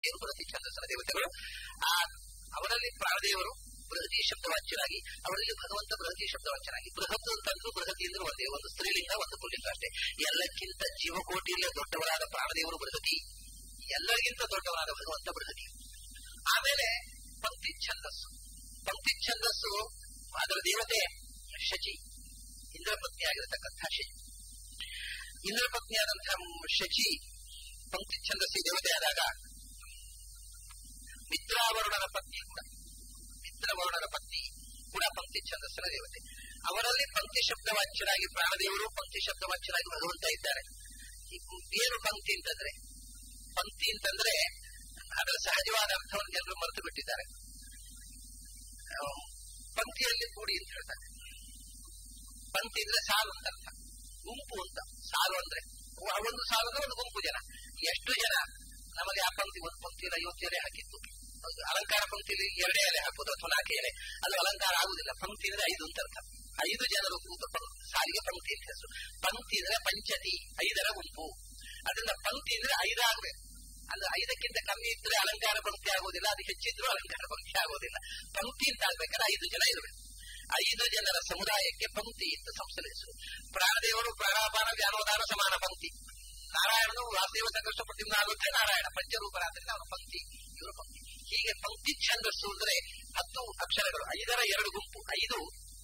ಏನು ಬೃಹತಿ ಛಂದಸ್ಸಿನ ದೇವತೆಗಳು ಆ ಅವರಲ್ಲಿ ಪ್ರಾಣದೇವರು ಬೃಹತಿ ಶಬ್ದವಾಚ್ಯರಾಗಿ ಅವರಲ್ಲಿ ಭಗವಂತ ಬೃಹತಿ ಶಬ್ದವಾಚ್ಯರಾಗಿ ಬೃಹತ್ ಅಂತಂದ್ರೂ ಬೃಹತಿ ಅಂದ್ರೆ ಒಂದೇ ಒಂದು ಸ್ತ್ರೀಲಿಂಗ ಒಂದು ಪುಲ್ಲಿಂಗ ಅಷ್ಟೇ ಎಲ್ಲಕ್ಕಿಂತ ಜೀವಕೋಟಿಯಲ್ಲಿ ದೊಡ್ಡವರಾದ ಪ್ರಾಣದೇವರು ಬೃಹತಿ ಎಲ್ಲರಿಗಿಂತ ದೊಡ್ಡವರಾದ ಭಗವಂತ ಬೃಹತಿ ಆಮೇಲೆ ಪಂಕ್ತಿ ಛಂದಸ್ಸು ಪಂಕ್ತಿ ಛಂದಸ್ಸು ಅದರ ದೇವತೆ ಶಚಿ ಇಂದ್ರ ಪತ್ನಿ ಆಗಿರತಕ್ಕಂಥ ಶಚಿ ಇಂದ್ರ ಪತ್ನಿಯಾದಂತಹ ಶಚಿ ಪಂಕ್ತಿ ಛಂದಸ್ಸಿ ದೇವತೆ ಆದಾಗ ಮಿತ್ರಾವರುಣನ ಪತ್ನಿ ಕೂಡ ಮಿತ್ರವರುಣನ ಪತ್ನಿ ಕೂಡ ಪಂಕ್ತಿ ಛಂದಸ್ಸಿನ ದೇವತೆ ಅವರಲ್ಲಿ ಪಂಕ್ತಿ ಶಬ್ದವಾಚ್ಯರಾಗಿ ಪ್ರಾಣದೇವರು ಪಂಕ್ತಿ ಶಬ್ದವಾಚ್ಯರಾಗಿ ಭಗವಂತ ಇದ್ದಾರೆ ಈ ಏನು ಪಂಕ್ತಿ ಅಂತಂದ್ರೆ ಪಂಕ್ತಿ ಅಂತಂದ್ರೆ ಅದರ ಸಹಜವಾದ ಅರ್ಥವನ್ನು ಜನರು ಮರೆತು ಬಿಟ್ಟಿದ್ದಾರೆ ಪಂಕ್ತಿಯಲ್ಲಿ ಕೂಡಿ ಅಂತ ಹೇಳ್ತಾರೆ ಪಂಕ್ತಿ ಅಂದ್ರೆ ಸಾಲು ಅಂತ ಅರ್ಥ ಗುಂಪು ಅಂತ ಸಾಲು ಅಂದ್ರೆ ಒಂದು ಸಾಲು ಅಂದ್ರೆ ಒಂದು ಗುಂಪು ಜನ ಎಷ್ಟು ಜನ ನಮಗೆ ಆ ಪಂಕ್ತಿ ಒಂದು ಪಂಕ್ತಿಯಲ್ಲಿ ಐವತ್ತು ಎಲೆ ಹಾಕಿತ್ತು ಅಲಂಕಾರ ಪಂಕ್ತಿಯಲ್ಲಿ ಎರಡೇ ಎಲೆ ಹಾಕುದು ಅಥವಾ ನಾಲ್ಕು ಎಲೆ ಅದು ಅಲಂಕಾರ ಆಗುದಿಲ್ಲ ಪಂಕ್ತಿ ಅಂದ್ರೆ ಐದು ಅಂತ ಅರ್ಥ ಐದು ಜನರು ಕೂತ ಸಾಲಿಗೆ ಪಂಕ್ತಿ ಅಂತ ಹೆಸರು ಪಂಕ್ತಿ ಅಂದ್ರೆ ಪಂಚತಿ ಐದರ ಗುಂಪು ಅದರಿಂದ ಪಂಕ್ತಿ ಅಂದ್ರೆ ಐದಾಗಬೇಕು ಅಂದ್ರೆ ಐದಕ್ಕಿಂತ ಕಮ್ಮಿ ಇದ್ರೆ ಅಲಂಕಾರ ಪಂಕ್ತಿ ಆಗೋದಿಲ್ಲ ಅದು ಹೆಚ್ಚಿದ್ರೂ ಅಲಂಕಾರ ಪಂಕ್ತಿ ಆಗೋದಿಲ್ಲ ಪಂಕ್ತಿ ಅಂತ ಆಗ್ಬೇಕಾದ್ರೆ ಐದು ಜನ ಇರಬೇಕು ಐದು ಜನರ ಸಮುದಾಯಕ್ಕೆ ಪಂಕ್ತಿ ಅಂತ ಸಂಸ್ಥೆ ಹೆಸರು ಪ್ರಾಣದೇವರು ಪ್ರಾಣಾಪಾನ ವ್ಯಾನೋದಾನ ಸಮಾನ ಪಂಕ್ತಿ ನಾರಾಯಣನು ವಾಸುದೇವ ಸಂಕಷ್ಟ ಪ್ರತಿಮಾಗುತ್ತೆ ನಾರಾಯಣ ಪಂಚರೂಪರಾದ್ರೆ ಅವನ ಪಂಕ್ತಿ ಇವರು ಪಂಕ್ತಿ ಹೀಗೆ ಪಂಕ್ತಿ ಛಂದಸ್ಸು ಅಂದ್ರೆ ಹತ್ತು ಅಕ್ಷರಗಳು ಐದರ ಎರಡು ಗುಂಪು ಐದು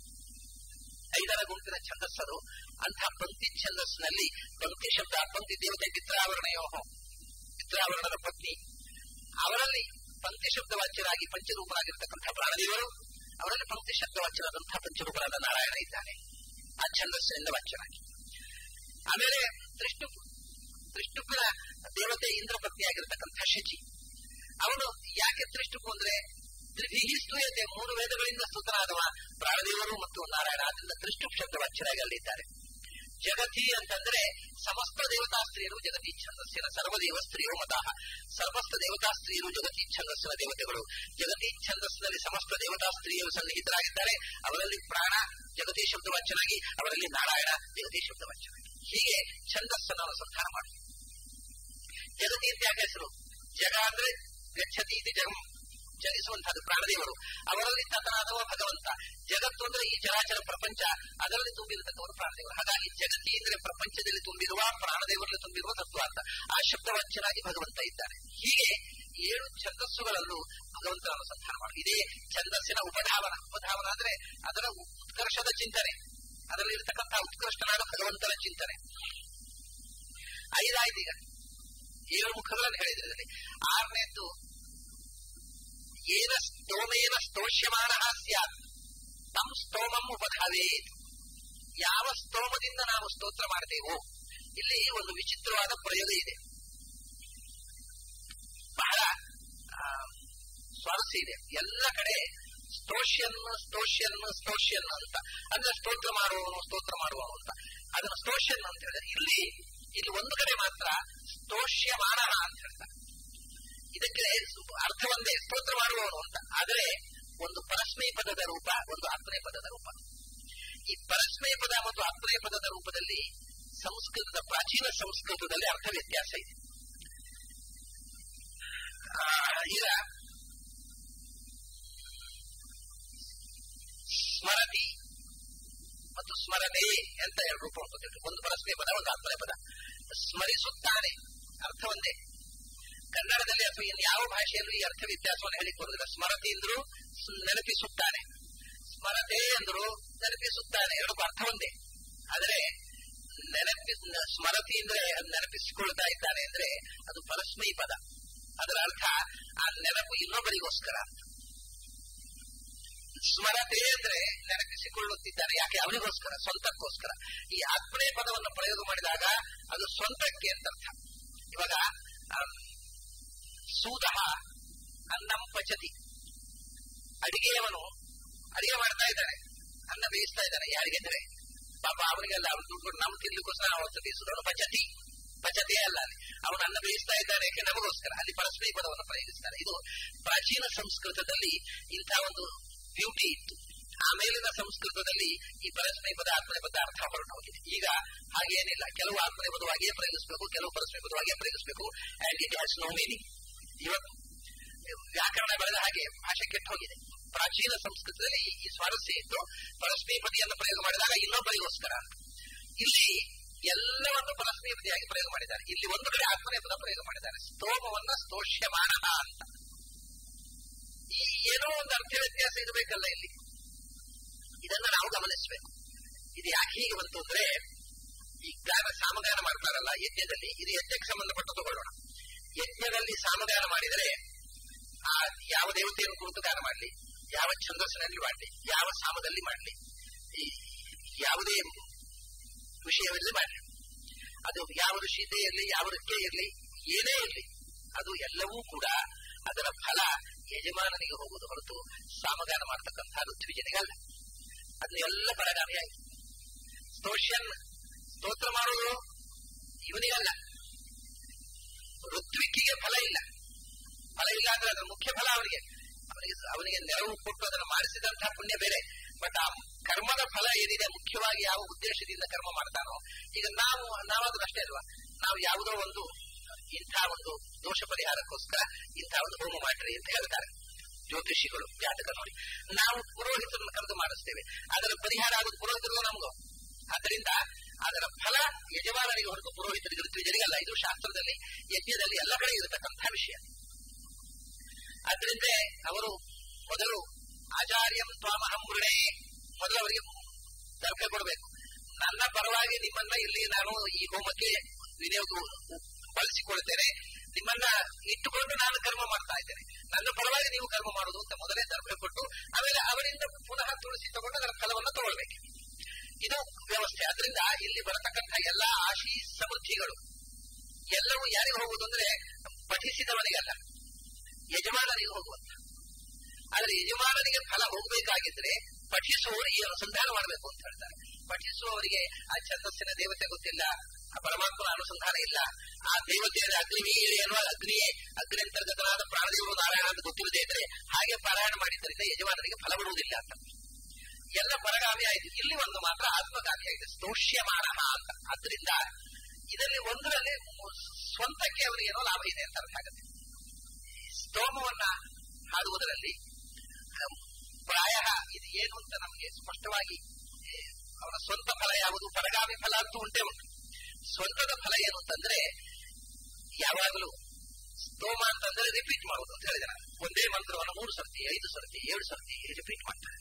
ಐದರ ಗುಂಪಿನ ಛಂದಸ್ಸರು ಅಂತಹ ಪಂಕ್ತಿ ಛಂದಸ್ಸಿನಲ್ಲಿ ಪಂಕ್ತಿ ಶಬ್ದ ಪಂಕ್ತಿ ದೇವತೆ ಮಿತ್ರಾವರಣಯೋಹ ಮಿತ್ರಾವರಣದ ಪತ್ನಿ ಅವರಲ್ಲಿ ಪಂಕ್ತಿ ಶಬ್ದವಾಚ್ಯರಾಗಿ ಪಂಚರೂಪರಾಗಿರ್ತಕ್ಕಂಥ ಪ್ರಾಣದೇವರು ಅವರಲ್ಲಿ ಪಂಕ್ತಿ ಶಬ್ದವಾಚ್ಯರಾದಂತಹ ಪಂಚರೂಪರಾದ ನಾರಾಯಣ ಇದ್ದಾನೆ ಆ ಛಂದಸ್ಸಿನಿಂದ ವಾಚ್ಯರಾಗಿ ಆಮೇಲೆ ತ್ರಿಷ್ಟು ತ್ರಿಷ್ಟುಪಿನ ದೇವತೆ ಇಂದ್ರ ಪತ್ನಿಯಾಗಿರ್ತಕ್ಕಂಥ ಶಚಿ ಅವನು ಯಾಕೆ ತ್ರಿಷ್ಟುಪು ಅಂದ್ರೆ ತ್ರಿಭಿಹಿ ಸ್ತೂಯತೆ ಮೂರು ವೇದಗಳಿಂದ ಸ್ತುತನಾದವ ಪ್ರಾಣದೇವರು ಮತ್ತು ನಾರಾಯಣ ಅದರಿಂದ ತ್ರಿಷ್ಟುಪ್ ಶಬ್ದವಾಚ್ಯರಾಗಿ ಅಲ್ಲಿದ್ದಾರೆ ಜಗತಿ ಅಂತಂದ್ರೆ ಸಮಸ್ತ ದೇವತಾ ಸ್ತ್ರೀಯರು ಜಗತಿ ಛಂದಸ್ಸಿನ ಸರ್ವದೇವ ಸ್ತ್ರೀಯರು ಮತಃ ಸಮಸ್ತ ದೇವತಾ ಸ್ತ್ರೀಯರು ಜಗತಿ ಛಂದಸ್ಸಿನ ದೇವತೆಗಳು ಜಗತಿ ಛಂದಸ್ಸಿನಲ್ಲಿ ಸಮಸ್ತ ದೇವತಾ ಸ್ತ್ರೀಯರು ಸನ್ನಿಹಿತರಾಗಿದ್ದಾರೆ ಅವರಲ್ಲಿ ಪ್ರಾಣ ಜಗತಿ ಶಬ್ದವಾಚ್ಯನಾಗಿ ಅವರಲ್ಲಿ ನಾರಾಯಣ ಜಗತಿ ಶಬ್ದವಾಚ್ಯನಾಗಿ ಹೀಗೆ ಛಂದಸ್ಸನ್ನು ಅನುಸಂಧಾನ ಮಾಡಿ ಜಗತಿ ಅಂತ ಯಾಕೆ ಹೆಸರು ಜಗ ಅಂದ್ರೆ ಗಚ್ಚತಿ ಇದು ಜಗಂ ಚಲಿಸುವಂತಹದ್ದು ಪ್ರಾಣದೇವರು ಅವರಲ್ಲಿ ತತನಾದವ ಭಗವಂತ ಜಗತ್ತು ಅಂದ್ರೆ ಈ ಚರಾಚರ ಪ್ರಪಂಚ ಅದರಲ್ಲಿ ತುಂಬಿರತಕ್ಕವರು ಪ್ರಾಣದೇವರು ಹಾಗಾಗಿ ಜಗತಿ ಅಂದ್ರೆ ಪ್ರಪಂಚದಲ್ಲಿ ತುಂಬಿರುವ ಪ್ರಾಣದೇವರಲ್ಲಿ ತುಂಬಿರುವ ತತ್ವ ಅಂತ ಆ ಶಬ್ದವಂಚನಾಗಿ ಭಗವಂತ ಇದ್ದಾನೆ ಹೀಗೆ ಏಳು ಛಂದಸ್ಸುಗಳಲ್ಲೂ ಭಗವಂತ ಅನುಸಂಧಾನ ಮಾಡಿ ಇದೇ ಛಂದಸ್ಸಿನ ಉಪಧಾವನ ಉಪಧಾವನ ಅಂದ್ರೆ ಅದರ ಉತ್ಕರ್ಷದ ಚಿಂತನೆ ಅದರಲ್ಲಿ ಇರತಕ್ಕಂತಹ ಉತ್ಕೃಷ್ಟನಾದ ಭಗವಂತನ ಚಿಂತನೆ ಐದಾಯ್ತು ಈಗ ಏಳು ಮುಖಗಳನ್ನು ಹೇಳಿದ್ರಲ್ಲಿ ಆರನೇದ್ದು ಏನ ಸ್ತೋಮೇನ ಸ್ತೋಷ್ಯಮಾನ ಸ್ಯಾತ್ ತಂ ಸ್ತೋಮಂ ಉಪಧಾವೇತ್ ಯಾವ ಸ್ತೋಮದಿಂದ ನಾವು ಸ್ತೋತ್ರ ಮಾಡ್ತೇವೋ ಇಲ್ಲಿ ಒಂದು ವಿಚಿತ್ರವಾದ ಪ್ರಯೋಗ ಇದೆ ಬಹಳ ಸ್ವಾರಸ್ಯ ಇದೆ ಎಲ್ಲ ಕಡೆ ಸ್ತೋಷ್ಯನ್ ಸ್ತೋಷ್ಯನ್ ಸ್ತೋಷ್ಯನ್ ಅಂತ ಅಂದ್ರೆ ಸ್ತೋತ್ರ ಮಾಡುವವನು ಸ್ತೋತ್ರ ಮಾಡುವವನು ಅಂತ ಅದನ್ನು ಸ್ತೋಷ್ಯನ್ ಅಂತ ಹೇಳಿದ್ರೆ ಇಲ್ಲಿ ಇಲ್ಲಿ ಒಂದು ಕಡೆ ಮಾತ್ರ ಸ್ತೋಷ್ಯಮಾನ ಅಂತ ಹೇಳ್ತಾರೆ ಇದಕ್ಕೆ ಅರ್ಥ ಒಂದೇ ಸ್ತೋತ್ರ ಮಾಡುವವನು ಅಂತ ಆದರೆ ಒಂದು ಪರಸ್ಮೈ ಪದದ ರೂಪ ಒಂದು ಆತ್ಮಯ ಪದದ ರೂಪ ಈ ಪರಸ್ಮೈ ಪದ ಮತ್ತು ಆತ್ಮಯ ಪದದ ರೂಪದಲ್ಲಿ ಸಂಸ್ಕೃತದ ಪ್ರಾಚೀನ ಸಂಸ್ಕೃತದಲ್ಲಿ ಅರ್ಥ ವ್ಯತ್ಯಾಸ ಇದೆ ಈಗ ಸ್ಮರತಿ ಮತ್ತು ಸ್ಮರಣೆ ಅಂತ ಎರಡು ರೂಪ ಉಂಟು ಒಂದು ಪರಸ್ಮೈ ಪದ ಒಂದು ಆತ್ಮಯ ಪದ ಸ್ಮರಿಸುತ್ತಾನೆ ಅರ್ಥ ಒಂದೇ ಕನ್ನಡದಲ್ಲಿ ಅಥವಾ ಇನ್ನು ಯಾವ ಭಾಷೆಯಲ್ಲೂ ಈ ಅರ್ಥ ವ್ಯತ್ಯಾಸವನ್ನು ಹೇಳಿಕ್ ಬರುವುದಿಲ್ಲ ಸ್ಮರತಿ ಅಂದ್ರು ನೆನಪಿಸುತ್ತಾನೆ ಸ್ಮರತೆ ಅಂದ್ರು ನೆನಪಿಸುತ್ತಾನೆ ಎರಡು ಅರ್ಥ ಒಂದೇ ಆದರೆ ನೆನಪಿ ಸ್ಮರತಿ ಅಂದ್ರೆ ನೆನಪಿಸಿಕೊಳ್ತಾ ಇದ್ದಾನೆ ಅಂದ್ರೆ ಅದು ಪರಸ್ಮೈ ಪದ ಅದರ ಅರ್ಥ ಆ ನೆನಪು ಇನ್ನೊಬ್ಬರಿಗೋಸ್ಕರ ಸ್ಮರತೆ ಅಂದ್ರೆ ನೆನಪಿಸಿಕೊಳ್ಳುತ್ತಿದ್ದಾನೆ ಯಾಕೆ ಅವನಿಗೋಸ್ಕರ ಸ್ವಂತಕ್ಕೋಸ್ಕರ ಈ ಆತ್ಮನೇ ಪದವನ್ನು ಪ್ರಯೋಗ ಮಾಡಿದಾಗ ಅದು ಸ್ವಂತಕ್ಕೆ ಅಂತ ಅರ್ಥ ಇವಾಗ ಸೂದ ಅನ್ನಂ ಪಚತಿ ಅಡಿಗೆಯವನು ಅಡಿಗೆ ಮಾಡ್ತಾ ಇದ್ದಾನೆ ಅನ್ನ ಬೇಯಿಸ್ತಾ ಇದ್ದಾನೆ ಯಾರಿಗೆ ಅಂದ್ರೆ ಪಾಪ ಅವನಿಗೆಲ್ಲ ಅವ್ರು ದುಡ್ಡು ನಾವು ತಿನ್ಲಿಕ್ಕೋಸ್ಕರ ಅವತ್ತು ಬೇಯಿಸುದವನು ಪಚತಿ ಪಚತಿಯೇ ಅಲ್ಲ ಅಲ್ಲಿ ಅವನು ಅನ್ನ ಬೇಯಿಸ್ತಾ ಇದ್ದಾನೆ ಯಾಕೆ ನಮಗೋಸ್ಕರ ಅಲ್ಲಿ ಪರಸ್ಮೈ ಪದವನ್ನು ಪ್ರಯೋಗಿಸ್ತಾರೆ ಇದು ಪ್ರಾಚೀನ ಸಂಸ್ಕೃತದಲ್ಲಿ ಇಂಥ ಒಂದು ಬ್ಯೂಟಿ ಇತ್ತು ಆಮೇಲಿನ ಸಂಸ್ಕೃತದಲ್ಲಿ ಈ ಪರಸ್ಮೈ ಪದ ಆತ್ಮನೆ ಪದ ಅರ್ಥ ಹೊರಟು ಹೋಗಿದೆ ಈಗ ಹಾಗೇನಿಲ್ಲ ಕೆಲವು ಆತ್ಮನೆ ಪದವಾಗಿಯೇ ಪ್ರಯೋಗಿಸಬೇಕು ಕೆಲವು ಪರಸ್ಮೈ ಪದವಾಗಿಯೇ ಪ್ರಯೋಗಿಸಬೇಕು and it has no meaning ಇವತ್ತು ವ್ಯಾಕರಣ ಬೆಳೆದ ಹಾಗೆ ಭಾಷೆ ಕೆಟ್ಟು ಹೋಗಿದೆ ಪ್ರಾಚೀನ ಸಂಸ್ಕೃತದಲ್ಲಿ ಈ ಸ್ವಾರಸ್ಯ ಇತ್ತು ಪರಸ್ಮೀಪತಿಯನ್ನು ಪ್ರಯೋಗ ಮಾಡಿದಾಗ ಇನ್ನೊಬ್ಬರಿಗೋಸ್ಕರ ಅಂತ ಇಲ್ಲಿ ಎಲ್ಲವನ್ನು ಪರಸ್ಮೀಪತಿಯಾಗಿ ಪ್ರಯೋಗ ಮಾಡಿದ್ದಾರೆ ಇಲ್ಲಿ ಒಂದು ಕಡೆ ಆತ್ಮನೇಪದ ಪ್ರಯೋಗ ಮಾಡಿದ್ದಾರೆ ಸ್ತೋಮವನ್ನ ಸ್ತೋಷ್ಯಮಾನ ಅಂತ ಈ ಏನೋ ಒಂದು ಅರ್ಥ ವ್ಯತ್ಯಾಸ ಇರಬೇಕಲ್ಲ ಇಲ್ಲಿ ಇದನ್ನ ನಾವು ಗಮನಿಸಬೇಕು ಇದು ಯಾಕೆ ಹೀಗೆ ಬಂತು ಅಂದ್ರೆ ಈ ಗಾನ ಸಾಮಗಾನ ಮಾಡ್ತಾರಲ್ಲ ಯಜ್ಞದಲ್ಲಿ ಇದು ಯಜ್ಞಕ್ಕೆ ಸಂಬಂಧಪಟ್ಟ ತಗೊಳ್ಳೋಣ ಯಜ್ಞದಲ್ಲಿ ಸಾಮಗಾನ ಮಾಡಿದರೆ ಆ ಯಾವ ದೇವತೆಯನ್ನು ಕುರಿತು ಗಾನ ಮಾಡಲಿ ಯಾವ ಛಂದಸ್ಸಿನಲ್ಲಿ ಮಾಡಲಿ ಯಾವ ಸಾಮದಲ್ಲಿ ಮಾಡಲಿ ಈ ಯಾವುದೇ ವಿಷಯದಲ್ಲಿ ಮಾಡಲಿ ಅದು ಯಾವ ಋಷಿತೆ ಇರಲಿ ಯಾವ ಋಕ್ಕೆ ಇರಲಿ ಏನೇ ಇರಲಿ ಅದು ಎಲ್ಲವೂ ಕೂಡ ಅದರ ಫಲ ಯಜಮಾನನಿಗೆ ಹೋಗುವುದು ಹೊರತು ಸಾಮಗಾನ ಮಾಡತಕ್ಕಂತಹ ಋತ್ವಿಜನಿಗಲ್ಲ ಅದು ಎಲ್ಲ ಪರಗಾಮಿಯಾಗಿ ಸ್ತೋಷ್ಯನ್ ಸ್ತೋತ್ರ ಮಾಡುವುದು ಇವನಿಗಲ್ಲ ಋತ್ವಿಕ್ಕಿಗೆ ಫಲ ಇಲ್ಲ ಫಲ ಇಲ್ಲ ಅಂದ್ರೆ ಅದರ ಮುಖ್ಯ ಫಲ ಅವನಿಗೆ ಅವನಿಗೆ ಅವನಿಗೆ ನೆರವು ಕೊಟ್ಟು ಅದನ್ನು ಮಾಡಿಸಿದಂತಹ ಪುಣ್ಯ ಬೇರೆ ಬಟ್ ಆ ಕರ್ಮದ ಫಲ ಏನಿದೆ ಮುಖ್ಯವಾಗಿ ಯಾವ ಉದ್ದೇಶದಿಂದ ಕರ್ಮ ಮಾಡ್ತಾನೋ ಈಗ ನಾವು ನಾವಾದ್ರೂ ಅಷ್ಟೇ ಅಲ್ವಾ ನಾವು ಯಾವುದೋ ಒಂದು ಇಂಥ ಒಂದು ದೋಷ ಪರಿಹಾರಕ್ಕೋಸ್ಕರ ಇಂಥ ಒಂದು ಹೋಮ ಮಾಡಿರಿ ಅಂತ ಹೇಳ್ತಾರೆ ಜ್ಯೋತಿಷಿಗಳು ಜಾತಕ ನೋಡಿ ನಾವು ಪುರೋಹಿತರನ್ನು ಕರೆದು ಮಾಡಿಸ್ತೇವೆ ಅದರ ಪರಿಹಾರ ಆಗೋದು ಪುರೋಹಿತರು ನಮಗೂ ಅದರಿಂದ ಅದರ ಫಲ ಯಜಮಾನರಿಗೆ ಹೊರತು ಪುರೋಹಿತರಿಗೆ ಋತ್ವಿಜರಿಗಲ್ಲ ಇದು ಶಾಸ್ತ್ರದಲ್ಲಿ ಯಜ್ಞದಲ್ಲಿ ಎಲ್ಲ ಕಡೆ ಇರತಕ್ಕಂತಹ ವಿಷಯ ಅದರಿಂದ ಅವರು ಮೊದಲು ಆಚಾರ್ಯಂ ತ್ವಾಮಹಂ ಮೃಣೆ ಮೊದಲು ಅವರಿಗೆ ತರ್ಕ ಕೊಡಬೇಕು ನನ್ನ ಪರವಾಗಿ ನಿಮ್ಮನ್ನ ಇಲ್ಲಿ ನಾನು ಈ ಹೋಮಕ್ಕೆ ವಿನಿಯೋಗ ಬಳಸಿಕೊಳ್ತೇನೆ ನಿಮ್ಮನ್ನ ಇಟ್ಟುಕೊಂಡು ನಾನು ಕರ್ಮ ಮಾಡ್ತಾ ಇದ್ದೇನೆ ನನ್ನ ಪರವಾಗಿ ನೀವು ಕರ್ಮ ಮಾಡುವುದು ಅಂತ ಮೊದಲೇ ತರ್ಕ ಕೊಟ್ಟು ಆಮೇಲೆ ಅವರಿಂದ ಪುನಃ ತುಳಸಿ ತಗೊಂಡು ಅದರ ಫಲವನ್ನು ತಗೊಳ್ಬೇಕು ಇದು ವ್ಯವಸ್ಥೆ ಅದರಿಂದ ಇಲ್ಲಿ ಬರತಕ್ಕಂತಹ ಎಲ್ಲಾ ಆಶಿ ಸಮೃದ್ಧಿಗಳು ಎಲ್ಲವೂ ಯಾರಿಗೆ ಹೋಗುವುದು ಅಂದ್ರೆ ಪಠಿಸಿದವನಿಗಲ್ಲ ಯಜಮಾನನಿಗೆ ಹೋಗುವಂತ ಆದ್ರೆ ಯಜಮಾನನಿಗೆ ಫಲ ಹೋಗಬೇಕಾಗಿದ್ರೆ ಪಠಿಸುವವರು ಈ ಅನುಸಂಧಾನ ಮಾಡಬೇಕು ಅಂತ ಹೇಳ್ತಾರೆ ಪಠಿಸುವವರಿಗೆ ಆ ಛಂದಸ್ಸಿನ ದೇವತೆ ಗೊತ್ತಿಲ್ಲ ಆ ಪರಮಾತ್ಮನ ಅನುಸಂಧಾನ ಇಲ್ಲ ಆ ದೇವತೆಯ ಅಗ್ನಿವೀರ ಎನ್ನುವ ಅಗ್ನಿಯೇ ಅಗ್ನಿ ಅಂತರ್ಗತನಾದ ಪ್ರಾಣದೇವರು ನಾರಾಯಣ ಅಂತ ಗೊತ್ತಿಲ್ಲದೆ ಇದ್ರೆ ಹಾಗೆ ಪಾರಾಯಣ ಮಾಡಿದ್ದರಿಂದ ಯಜಮಾನನಿಗೆ ಫಲ ಬಿಡುವುದಿಲ್ಲ ಅಂತ ಎಲ್ಲ ಪರಗಾಮಿ ಆಯಿತು ಇಲ್ಲಿ ಒಂದು ಮಾತ್ರ ಆತ್ಮಗಾಮಿ ಆಗಿದೆ ಸ್ತೋಷ್ಯಮಾನ ಅಂತ ಅದರಿಂದ ಇದರಲ್ಲಿ ಒಂದರಲ್ಲಿ ಸ್ವಂತಕ್ಕೆ ಅವರಿಗೆ ಏನೋ ಲಾಭ ಇದೆ ಅಂತ ಅರ್ಥ ಆಗುತ್ತೆ ಸ್ತೋಮವನ್ನ ಹಾಡುವುದರಲ್ಲಿ ಪ್ರಾಯ ಇದು ಏನು ಅಂತ ನಮಗೆ ಸ್ಪಷ್ಟವಾಗಿ ಅವರ ಸ್ವಂತ ಫಲ ಯಾವುದು ಪರಗಾಮಿ ಫಲ ಅಂತೂ ಉಂಟೇ ಉಂಟು ಸ್ವಂತದ ಫಲ ಏನು ಅಂತಂದ್ರೆ ಯಾವಾಗಲೂ ಸ್ತೋಮ ಅಂತಂದ್ರೆ ರಿಪೀಟ್ ಮಾಡುವುದು ಅಂತ ಹೇಳಿದ ಒಂದೇ ಮಂತ್ರವನ್ನು ಮೂರು ಸರ್ತಿ ಐದು ಸರ್ತಿ ಏಳು ಸರ್ತಿ ರಿಪೀಟ್ ಮಾಡ್ತಾರೆ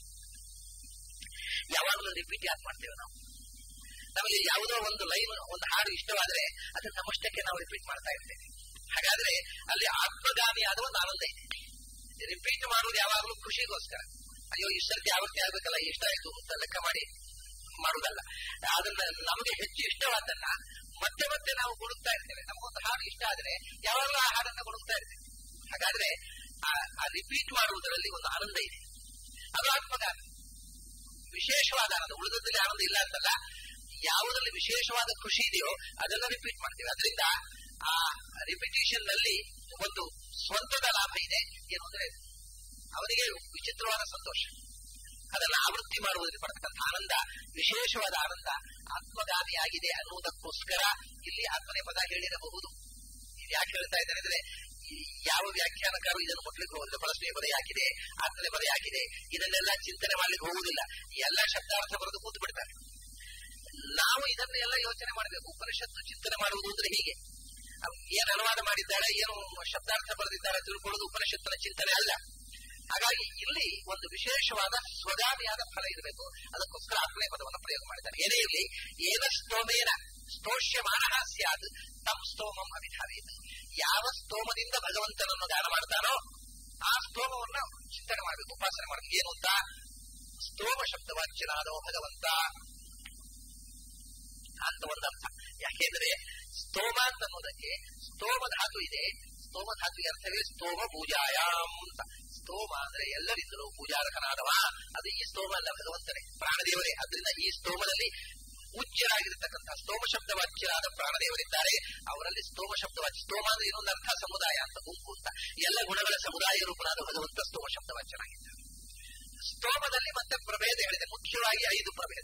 ಯಾವಾಗಲೂ ರಿಪೀಟ್ ಯಾಕೆ ಮಾಡ್ತೇವೆ ನಾವು ನಮಗೆ ಯಾವುದೋ ಒಂದು ಲೈನ್ ಒಂದು ಹಾಡು ಇಷ್ಟವಾದ್ರೆ ಅದನ್ನ ನಮ್ಮಷ್ಟಕ್ಕೆ ನಾವು ರಿಪೀಟ್ ಮಾಡ್ತಾ ಇರ್ತೇವೆ ಹಾಗಾದ್ರೆ ಅಲ್ಲಿ ಆತ್ಮಗಾಮಿ ಆದ ಒಂದು ಆನಂದ ಇದೆ ರಿಪೀಟ್ ಮಾಡುವುದು ಯಾವಾಗಲೂ ಖುಷಿಗೋಸ್ಕರ ಅಯ್ಯೋ ಇಷ್ಟಂತೆ ಆವೃತ್ತಿ ಆಗ್ಬೇಕಲ್ಲ ಎಷ್ಟಾಯ್ತು ಅಂತ ಲೆಕ್ಕ ಮಾಡಿ ಮಾಡುವುದಲ್ಲ ಅದನ್ನ ನಮಗೆ ಹೆಚ್ಚು ಇಷ್ಟವಾದನ್ನ ಮತ್ತೆ ಮತ್ತೆ ನಾವು ಕೊಡುತ್ತಾ ಇರ್ತೇವೆ ನಮಗೊಂದು ಹಾಡು ಇಷ್ಟ ಆದ್ರೆ ಯಾವಾಗಲೂ ಆ ಹಾಡನ್ನ ಕೊಡುತ್ತಾ ಇರ್ತೇವೆ ಹಾಗಾದ್ರೆ ಆ ರಿಪೀಟ್ ಮಾಡುವುದರಲ್ಲಿ ಒಂದು ಆನಂದ ಇದೆ ಅದು ಆತ್ಮಗಾಮಿ ವಿಶೇಷವಾದ ಆನಂದ ಉಳಿದದಲ್ಲಿ ಆನಂದ ಇಲ್ಲ ಅಂತಲ್ಲ ಯಾವುದರಲ್ಲಿ ವಿಶೇಷವಾದ ಖುಷಿ ಇದೆಯೋ ಅದನ್ನ ರಿಪೀಟ್ ಮಾಡ್ತೇವೆ ಅದರಿಂದ ಆ ರಿಪಿಟೇಷನ್ ನಲ್ಲಿ ಒಂದು ಸ್ವಂತದ ಲಾಭ ಇದೆ ಏನು ಅಂದ್ರೆ ಅವನಿಗೆ ವಿಚಿತ್ರವಾದ ಸಂತೋಷ ಅದನ್ನು ಆವೃತ್ತಿ ಮಾಡುವುದರಲ್ಲಿ ಪಡ್ತಕ್ಕಂಥ ಆನಂದ ವಿಶೇಷವಾದ ಆನಂದ ಆತ್ಮಗಾಮಿಯಾಗಿದೆ ಅನ್ನುವುದಕ್ಕೋಸ್ಕರ ಇಲ್ಲಿ ಆತ್ಮನೇ ಪದ ಹೇಳಿರಬಹುದು ಯಾಕೆ ಹೇಳ್ತಾ ಇದ್ದಾರೆ ಅಂದ್ರೆ ಯಾವ ವ್ಯಾಖ್ಯಾನಕಾರು ಇದನ್ನು ಮುಟ್ಲಿಕ್ಕೆ ಹೋದ್ರೆ ಪರಸ್ಮಯ ಪದ ಯಾಕಿದೆ ಆತ್ಮನೆ ಪದ ಯಾಕಿದೆ ಇದನ್ನೆಲ್ಲ ಚಿಂತನೆ ಮಾಡ್ಲಿಕ್ಕೆ ಹೋಗುವುದಿಲ್ಲ ಎಲ್ಲ ಶಬ್ದಾರ್ಥ ಬರೆದು ಕೂತು ಬಿಡ್ತಾರೆ ನಾವು ಇದನ್ನೆಲ್ಲ ಯೋಚನೆ ಮಾಡಬೇಕು ಉಪನಿಷತ್ತು ಚಿಂತನೆ ಮಾಡುವುದು ಅಂದ್ರೆ ಹೀಗೆ ಏನು ಅನುವಾದ ಮಾಡಿದ್ದಾರೆ ಏನು ಶಬ್ದಾರ್ಥ ಬರೆದಿದ್ದಾರೆ ತಿಳ್ಕೊಳ್ಳೋದು ಉಪನಿಷತ್ತಿನ ಚಿಂತನೆ ಅಲ್ಲ ಹಾಗಾಗಿ ಇಲ್ಲಿ ಒಂದು ವಿಶೇಷವಾದ ಸ್ವಗಾಮಿಯಾದ ಫಲ ಇರಬೇಕು ಅದಕ್ಕೋಸ್ಕರ ಆತ್ಮೀಯ ಪದವನ್ನು ಪ್ರಯೋಗ ಮಾಡಿದ್ದಾರೆ ಏನೇ ಇರಲಿ ಏನ ಸ್ತೋಮೇನ ಸ್ತೋಷ್ಯಮಾನ ಸ್ಯಾದ್ ತಮ್ ಸ್ತೋಮಂ ಅಭಿಧಾವೇತ ಯಾವ ಸ್ತೋಮದಿಂದ ಭಗವಂತನನ್ನು ದಾನ ಮಾಡ್ತಾನೋ ಆ ಸ್ತೋಮವನ್ನ ಚಿಂತನೆ ಮಾಡಬೇಕು ಉಪಾಸನೆ ಮಾಡಬೇಕು ಏನು ಅಂತ ಸ್ತೋಮ ಶಬ್ದವಾಚ್ಯನಾದವ ಭಗವಂತ ಅಂತ ಒಂದು ಅರ್ಥ ಯಾಕೆಂದ್ರೆ ಸ್ತೋಮ ಅಂತ ಅನ್ನೋದಕ್ಕೆ ಸ್ತೋಮ ಧಾತು ಇದೆ ಸ್ತೋಮ ಧಾತುಗೆ ಅರ್ಥವೇ ಸ್ತೋಮ ಪೂಜಾಯಾಮ್ ಅಂತ ಸ್ತೋಮ ಅಂದ್ರೆ ಎಲ್ಲರಿಂದಲೂ ಪೂಜಾರಕನಾದವ ಅದು ಈ ಸ್ತೋಮ ಅಲ್ಲ ಭಗವಂತನೇ ಪ್ರಾಣದೇವರೇ ಅದರಿಂದ ಈ ಸ್ತೋಮದಲ್ಲಿ ಪೂಜ್ಯರಾಗಿರ್ತಕ್ಕಂಥ ಸ್ತೋಮ ಶಬ್ದವಾಚ್ಯರಾದ ಪ್ರಾಣದೇವರಿದ್ದಾರೆ ಅವರಲ್ಲಿ ಸ್ತೋಮ ಶಬ್ದವಾಚ್ಯ ಸ್ತೋಮ ಅಂದ್ರೆ ಇನ್ನೊಂದು ಅರ್ಥ ಸಮುದಾಯ ಅಂತ ಗುಂಪು ಅಂತ ಎಲ್ಲ ಗುಣಗಳ ಸಮುದಾಯ ರೂಪನಾದ ಭಗವಂತ ಸ್ತೋಮ ಶಬ್ದವಾಚ್ಯನಾಗಿದ್ದಾರೆ ಸ್ತೋಮದಲ್ಲಿ ಮತ್ತೆ ಪ್ರಭೇದ ಹೇಳಿದೆ ಮುಖ್ಯವಾಗಿ ಐದು ಪ್ರಭೇದ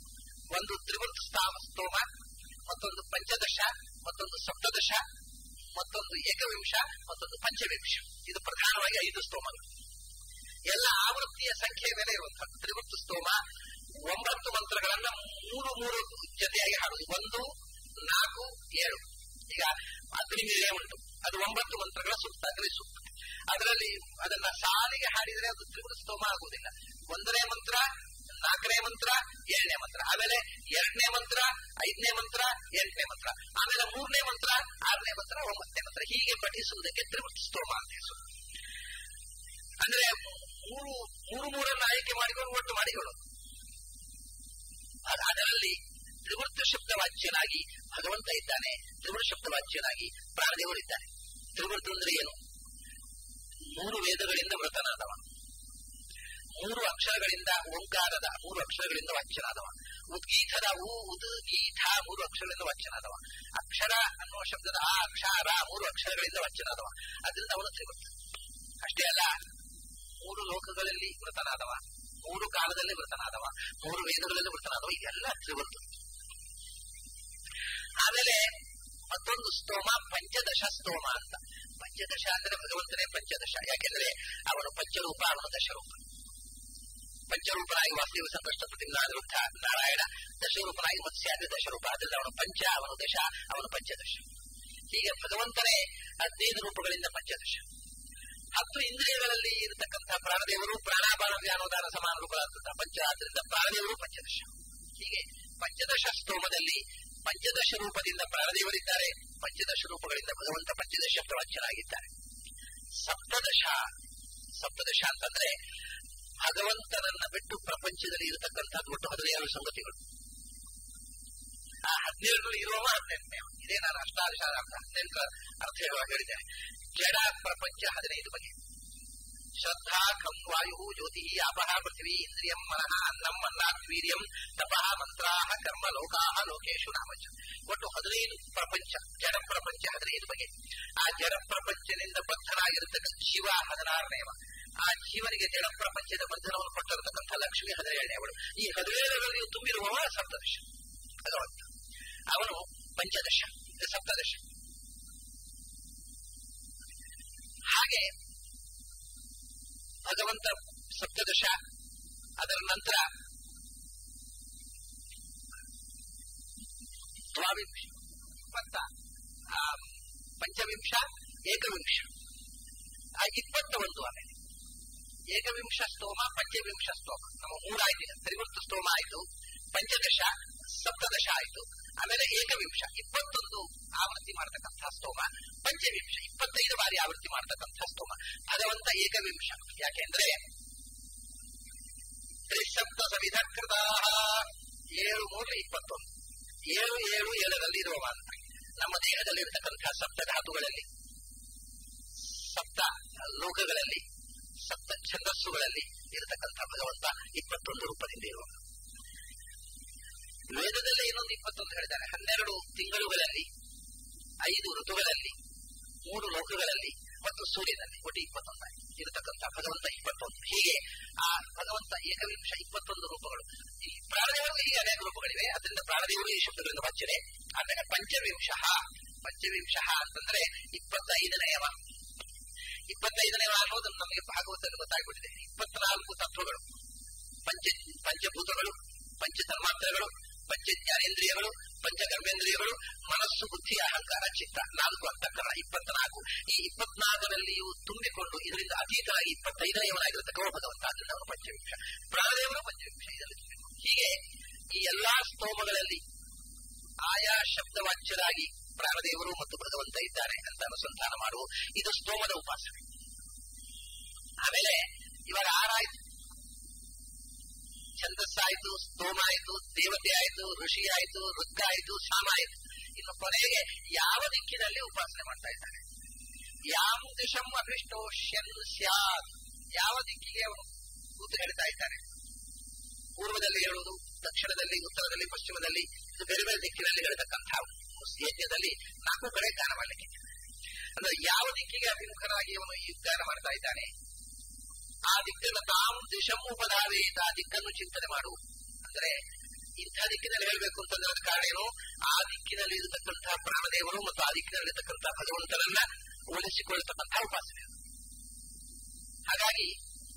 ಒಂದು ತ್ರಿವೃತ್ ಸ್ತೋಮ ಮತ್ತೊಂದು ಪಂಚದಶ ಮತ್ತೊಂದು ಸಪ್ತದಶ ಮತ್ತೊಂದು ಏಕವಿಂಶ ಮತ್ತೊಂದು ಪಂಚವಿಂಶ ಇದು ಪ್ರಧಾನವಾಗಿ ಐದು ಸ್ತೋಮಗಳು ಎಲ್ಲ ಆವೃತ್ತಿಯ ಸಂಖ್ಯೆಯ ಮೇಲೆ ಇರುವಂತಹ ತ್ರಿವೃತ್ತ ಸ್ತೋಮ ಒಂಬತ್ತು ಮಂತ್ರಗಳನ್ನ ಮೂರು ಮೂರು ಜೊತೆಯಾಗಿ ಹಾಡುದು ಒಂದು ನಾಲ್ಕು ಏಳು ಈಗ ಅಗ್ನಿಮಿರೇ ಉಂಟು ಅದು ಒಂಬತ್ತು ಮಂತ್ರಗಳ ಸೂಕ್ತ ಅಗ್ನಿ ಸೂಕ್ತ ಅದರಲ್ಲಿ ಅದನ್ನ ಸಾಲಿಗೆ ಹಾಡಿದರೆ ಅದು ತ್ರಿವೃತ್ತ ಸ್ತೋಮ ಆಗುವುದಿಲ್ಲ ಒಂದನೇ ಮಂತ್ರ ನಾಲ್ಕನೇ ಮಂತ್ರ ಏಳನೇ ಮಂತ್ರ ಆಮೇಲೆ ಎರಡನೇ ಮಂತ್ರ ಐದನೇ ಮಂತ್ರ ಎಂಟನೇ ಮಂತ್ರ ಆಮೇಲೆ ಮೂರನೇ ಮಂತ್ರ ಆರನೇ ಮಂತ್ರ ಒಂಬತ್ತನೇ ಮಂತ್ರ ಹೀಗೆ ಪಠಿಸುವುದಕ್ಕೆ ತ್ರಿವೃತ್ತ ಸ್ತೋಮ ಅಂತ ಹೆಸರು ಅಂದ್ರೆ ಮೂರು ಮೂರು ಮೂರನ್ನು ಆಯ್ಕೆ ಮಾಡಿಕೊಂಡು ಒಟ್ಟು ಮಾಡಿಕೊಳ್ಳೋದು ಅದರಲ್ಲಿ ತ್ರಿವೃತ್ತ ಶಬ್ದ ವಾಚ್ಯನಾಗಿ ಭಗವಂತ ಇದ್ದಾನೆ ತ್ರಿವೃತ್ತ ಶಬ್ದ ವಾಚ್ಯನಾಗಿ ಪ್ರಾಣದೇವರಿದ್ದಾನೆ ತ್ರಿವೃತ್ತ ಅಂದ್ರೆ ಏನು ಮೂರು ವೇದಗಳಿಂದ ಮೃತನಾದವ ಮೂರು ಅಕ್ಷರಗಳಿಂದ ಓಂಕಾರದ ಮೂರು ಅಕ್ಷರಗಳಿಂದ ವಾಚ್ಯನಾದವ ಉದ್ಗೀತದ ಉ ಉದ್ ಗೀತ ಮೂರು ಅಕ್ಷರಗಳಿಂದ ವಾಚ್ಯನಾದವ ಅಕ್ಷರ ಅನ್ನುವ ಶಬ್ದದ ಆ ಅಕ್ಷರ ಮೂರು ಅಕ್ಷರಗಳಿಂದ ವಾಚ್ಯನಾದವ ಅದರಿಂದ ಅವನು ತ್ರಿವೃತ್ತ ಅಷ್ಟೇ ಅಲ್ಲ ಮೂರು ಲೋಕಗಳಲ್ಲಿ ಮೃತನಾದವ ಮೂರು ಕಾಲದಲ್ಲಿ ಮೃತನಾದವ ಮೂರು ವೇದಗಳಲ್ಲಿ ಮೃತನಾದವ ಇದೆಲ್ಲ ತ್ರಿವೃತ್ತ ಆಮೇಲೆ ಮತ್ತೊಂದು ಸ್ತೋಮ ಪಂಚದಶ ಸ್ತೋಮ ಅಂತ ಪಂಚದಶ ಅಂದ್ರೆ ಭಗವಂತನೇ ಪಂಚದಶ ಯಾಕೆಂದ್ರೆ ಅವನು ಪಂಚರೂಪ ಅವನು ದಶರೂಪ ಪಂಚರೂಪನಾಗಿ ವಾಸುದೇವ ಸಂಕಷ್ಟ ಪ್ರತಿಜ್ಞಾನಿರುದ್ಧ ನಾರಾಯಣ ದಶರೂಪನಾಗಿ ಮತ್ಸ್ಯಾದಿ ದಶರೂಪ ಅದರಿಂದ ಅವನು ಪಂಚ ಅವನು ದಶ ಅವನು ಪಂಚದಶ ಹೀಗೆ ಭಗವಂತನೇ ಹದಿನೈದು ರೂಪಗಳಿಂದ ಪಂಚದಶ ಹತ್ತು ಇಂದ್ರಿಯಗಳಲ್ಲಿ ಇರತಕ್ಕಂತಹ ಪ್ರಾಣದೇವರು ಪ್ರಾಣಾಪಾನ ಜ್ಞಾನೋದಾನ ಸಮಾನ ರೂಪಗಳಾದಂತಹ ಪಂಚ ಆದ್ದರಿಂದ ಪ್ರಾಣದೇವರು ಪಂಚದಶ ಹೀಗೆ ಪಂಚದಶ ಸ್ತೋಮದಲ್ಲಿ ಪಂಚದಶ ರೂಪದಿಂದ ಪ್ರಾಣದೇವರಿದ್ದಾರೆ ಪಂಚದಶ ರೂಪಗಳಿಂದ ಭಗವಂತ ಪಂಚದಶ ಪ್ರವಚನಾಗಿದ್ದಾರೆ ಸಪ್ತದಶ ಸಪ್ತದಶ ಅಂತಂದ್ರೆ ಭಗವಂತನನ್ನ ಬಿಟ್ಟು ಪ್ರಪಂಚದಲ್ಲಿ ಇರತಕ್ಕಂಥದ್ದು ಒಟ್ಟು ಹದಿನೇಳು ಸಂಗತಿಗಳು ಆ ಹದಿನೇಳು ಇರುವವ ಹದಿನೆಂಟನೇ ಇದೇ ನಾನು ಅಷ್ಟಾದಶ ಅರ್ಥ ಹದಿನೆಂಟರ ಅರ್ಥ ಹೇಳುವಾಗ ಹೇಳಿದ್ದೇನೆ ಜಡ ಪ್ರಪಂಚ ಹದಿನೈದು ಬಗೆ ಶ್ರದ್ಧಾ ಖಂ ವಾಯು ಜ್ಯೋತಿ ಅಪಹ ಪೃಥ್ವಿ ಇಂದ್ರಿಯಂ ಮನಃ ಅನ್ನಂ ಅನ್ನಾತ್ ವೀರ್ಯಂ ತಪಃ ಮಂತ್ರಾಹ ಕರ್ಮ ಲೋಕಾಹ ಲೋಕೇಶು ನಾಮಚ ಒಟ್ಟು ಹದಿನೈದು ಪ್ರಪಂಚ ಜಡ ಪ್ರಪಂಚ ಹದಿನೈದು ಬಗೆ ಆ ಜಡ ಪ್ರಪಂಚದಿಂದ ಬದ್ಧನಾಗಿರತಕ್ಕಂಥ ಶಿವ ಹದಿನಾರನೇವ ಆ ಜೀವನಿಗೆ ಜಡ ಪ್ರಪಂಚದ ಬಂಧನವನ್ನು ಕೊಟ್ಟಿರತಕ್ಕಂಥ ಲಕ್ಷ್ಮಿ ಹದಿನೇಳನೇವಳು ಈ ಹದಿನೇಳರಲ್ಲಿ ತುಂಬಿರುವವ ಸಪ್ತದಶ ಭಗವಂತ ಅವನು ಪಂಚದಶ ಇದು ಸಪ್ತದಶ ಹಾಗೆ ಭಗವಂತ ಸಪ್ತದಶ ಅದರ ನಂತರ ದ್ವಾವಿಂಶ ಇಪ್ಪತ್ತ ಪಂಚವಿಂಶ ಏಕವಿಂಶ ಆ ಇಪ್ಪತ್ತ ಒಂದು ಆಮೇಲೆ ಏಕವಿಂಶ ಸ್ತೋಮ ಪಂಚವಿಂಶ ಸ್ತೋಮ ನಮ್ಮ ಮೂರಾಯ್ತು ತ್ರಿವೃತ್ತ ಸ್ತೋಮ ಆಯಿತು ಪಂಚದಶ ಸಪ್ತದಶ ಆಯಿತು ಆಮೇಲೆ ಏಕವಿಂಶ ಇಪ್ಪತ್ತೊಂದು ಆವೃತ್ತಿ ಮಾಡತಕ್ಕಂಥ ಸ್ತೋಮ ಪಂಚವಿಂಶ ಇಪ್ಪತ್ತೈದು ಬಾರಿ ಆವೃತ್ತಿ ಮಾಡತಕ್ಕಂಥ ಸ್ತೋಮ ಭಗವಂತ ಏಕವಿಂಶ ಯಾಕೆಂದ್ರೆ ತ್ರಿಶಬ್ದ ಸವಿಧಕೃತ ಏಳು ಮೂರು ಇಪ್ಪತ್ತೊಂದು ಏಳು ಏಳು ಏಳರಲ್ಲಿ ಇರುವ ಅಂತ ನಮ್ಮ ದೇಹದಲ್ಲಿ ಇರತಕ್ಕಂತಹ ಸಪ್ತ ಧಾತುಗಳಲ್ಲಿ ಸಪ್ತ ಲೋಕಗಳಲ್ಲಿ ಸಪ್ತ ಛಂದಸ್ಸುಗಳಲ್ಲಿ ಇರತಕ್ಕಂಥ ಭಗವಂತ ಇಪ್ಪತ್ತೊಂದು ರೂಪದಿಂದ ಇರುವ ವೇದದಲ್ಲೇ ಇನ್ನೊಂದು ಇಪ್ಪತ್ತೊಂದು ಹೇಳಿದ್ದಾರೆ ಹನ್ನೆರಡು ತಿಂಗಳುಗಳಲ್ಲಿ ಐದು ಋತುಗಳಲ್ಲಿ ಮೂರು ಲೋಕಗಳಲ್ಲಿ ಮತ್ತು ಸೂರ್ಯನಲ್ಲಿ ಒಟ್ಟು ಇಪ್ಪತ್ತೊಂದು ಇರತಕ್ಕಂಥ ಭಗವಂತ ಇಪ್ಪತ್ತೊಂದು ಹೀಗೆ ಆ ಭಗವಂತ ಏಕವಿಂಶ ಇಪ್ಪತ್ತೊಂದು ರೂಪಗಳು ಈ ಪ್ರಾಣದೇವರು ಹೀಗೆ ಅನೇಕ ರೂಪಗಳಿವೆ ಅದರಿಂದ ಪ್ರಾಣದೇವರು ಈ ಶಬ್ದಗಳಿಂದ ವಚನೆ ಆಮೇಲೆ ಪಂಚವಿಂಶ ಪಂಚವಿಂಶ ಅಂತಂದ್ರೆ ಇಪ್ಪತ್ತೈದನೆಯವ ಇಪ್ಪತ್ತೈದನೆಯವ ಅನ್ನೋದು ನಮಗೆ ಭಾಗವತದಲ್ಲಿ ಗೊತ್ತಾಗ್ಬಿಟ್ಟಿದೆ ಇಪ್ಪತ್ನಾಲ್ಕು ತತ್ವಗಳು ಪಂಚ ಪಂಚಭೂತಗಳು ಪಂಚಧರ್ಮಾಂತರಗಳು ಪಂಚ ಜ್ಞಾನೇಂದ್ರಿಯಗಳು ಪಂಚಕರ್ಮೇಂದ್ರಿಯಗಳು ಮನಸ್ಸು ಬುದ್ಧಿ ಅಹಂಕಾರ ಚಿತ್ತ ನಾಲ್ಕು ಅಂತಃಕರಣ ಇಪ್ಪತ್ನಾಲ್ಕು ಈ ಇಪ್ಪತ್ನಾಲ್ಕರಲ್ಲಿಯೂ ತುಂಬಿಕೊಂಡು ಇದರಿಂದ ಅತೀತರಾಗಿ ಇಪ್ಪತ್ತೈದನೆಯವನಾಗಿರತಕ್ಕವ ಭಗವಂತ ಅದರಿಂದ ಅವನು ಪಂಚವಿಂಶ ಪ್ರಾಣದೇವರು ಪಂಚವಿಂಶ ಇದರಲ್ಲಿ ತುಂಬಿಕೊಂಡು ಹೀಗೆ ಈ ಎಲ್ಲಾ ಸ್ತೋಮಗಳಲ್ಲಿ ಆಯಾ ಶಬ್ದವಾಚ್ಯರಾಗಿ ಪ್ರಾಣದೇವರು ಮತ್ತು ಭಗವಂತ ಇದ್ದಾರೆ ಅಂತ ಅನುಸಂಧಾನ ಮಾಡುವ ಇದು ಸ್ತೋಮದ ಉಪಾಸನೆ ಆಮೇಲೆ ಇವಾಗ ಆರಾಯ್ತು ಛಂದಸ್ಸಾಯ್ತು ಸ್ತೋಮ ಆಯ್ತು ದೇವತೆ ಆಯ್ತು ಋಷಿ ಆಯ್ತು ರುದ್ಧ ಆಯ್ತು ಸಾಮ ಆಯ್ತು ಇನ್ನು ಕೊನೆಗೆ ಯಾವ ದಿಕ್ಕಿನಲ್ಲಿ ಉಪಾಸನೆ ಮಾಡ್ತಾ ಇದ್ದಾರೆ ಯಾವ ದಿಶಂ ಅಭಿಷ್ಟೋಷ್ಯನ್ ಸ್ಯಾತ್ ಯಾವ ದಿಕ್ಕಿಗೆ ಅವರು ಕೂತು ಹೇಳ್ತಾ ಇದ್ದಾರೆ ಪೂರ್ವದಲ್ಲಿ ಹೇಳುವುದು ದಕ್ಷಿಣದಲ್ಲಿ ಉತ್ತರದಲ್ಲಿ ಪಶ್ಚಿಮದಲ್ಲಿ ಇದು ಬೇರೆ ಬೇರೆ ದಿಕ್ಕಿನಲ್ಲಿ ಹೇಳ್ತಕ್ಕಂಥ ಯಜ್ಞದಲ್ಲಿ ನಾಲ್ಕು ಕಡೆ ಗಾನ ಮಾಡಲಿಕ್ಕೆ ಅಂದ್ರೆ ಯಾವ ದಿಕ್ಕಿಗೆ ಅಭಿಮುಖರಾಗಿ ಅವನು ಈ ಗಾನ ಮಾಡ್ತಾ ಇದ್ದಾನೆ ಆ ದಿಕ್ಕನ್ನು ತಾವು ದಿಶಮು ಪದಾವೇತ ಆ ದಿಕ್ಕನ್ನು ಚಿಂತನೆ ಮಾಡು ಅಂದ್ರೆ ಇಂಥ ದಿಕ್ಕಿನಲ್ಲಿ ಹೇಳಬೇಕು ಅಂತಂದ್ರೆ ಅದರ ಕಾರಣ ಏನು ಆ ದಿಕ್ಕಿನಲ್ಲಿ ಇರತಕ್ಕಂತಹ ಪ್ರಾಣದೇವರು ಮತ್ತು ಆ ದಿಕ್ಕಿನಲ್ಲಿ ಇರತಕ್ಕಂತಹ ಭಗವಂತನನ್ನ ಹೋಲಿಸಿಕೊಳ್ಳತಕ್ಕಂತಹ ಉಪಾಸನೆ ಅದು. ಹಾಗಾಗಿ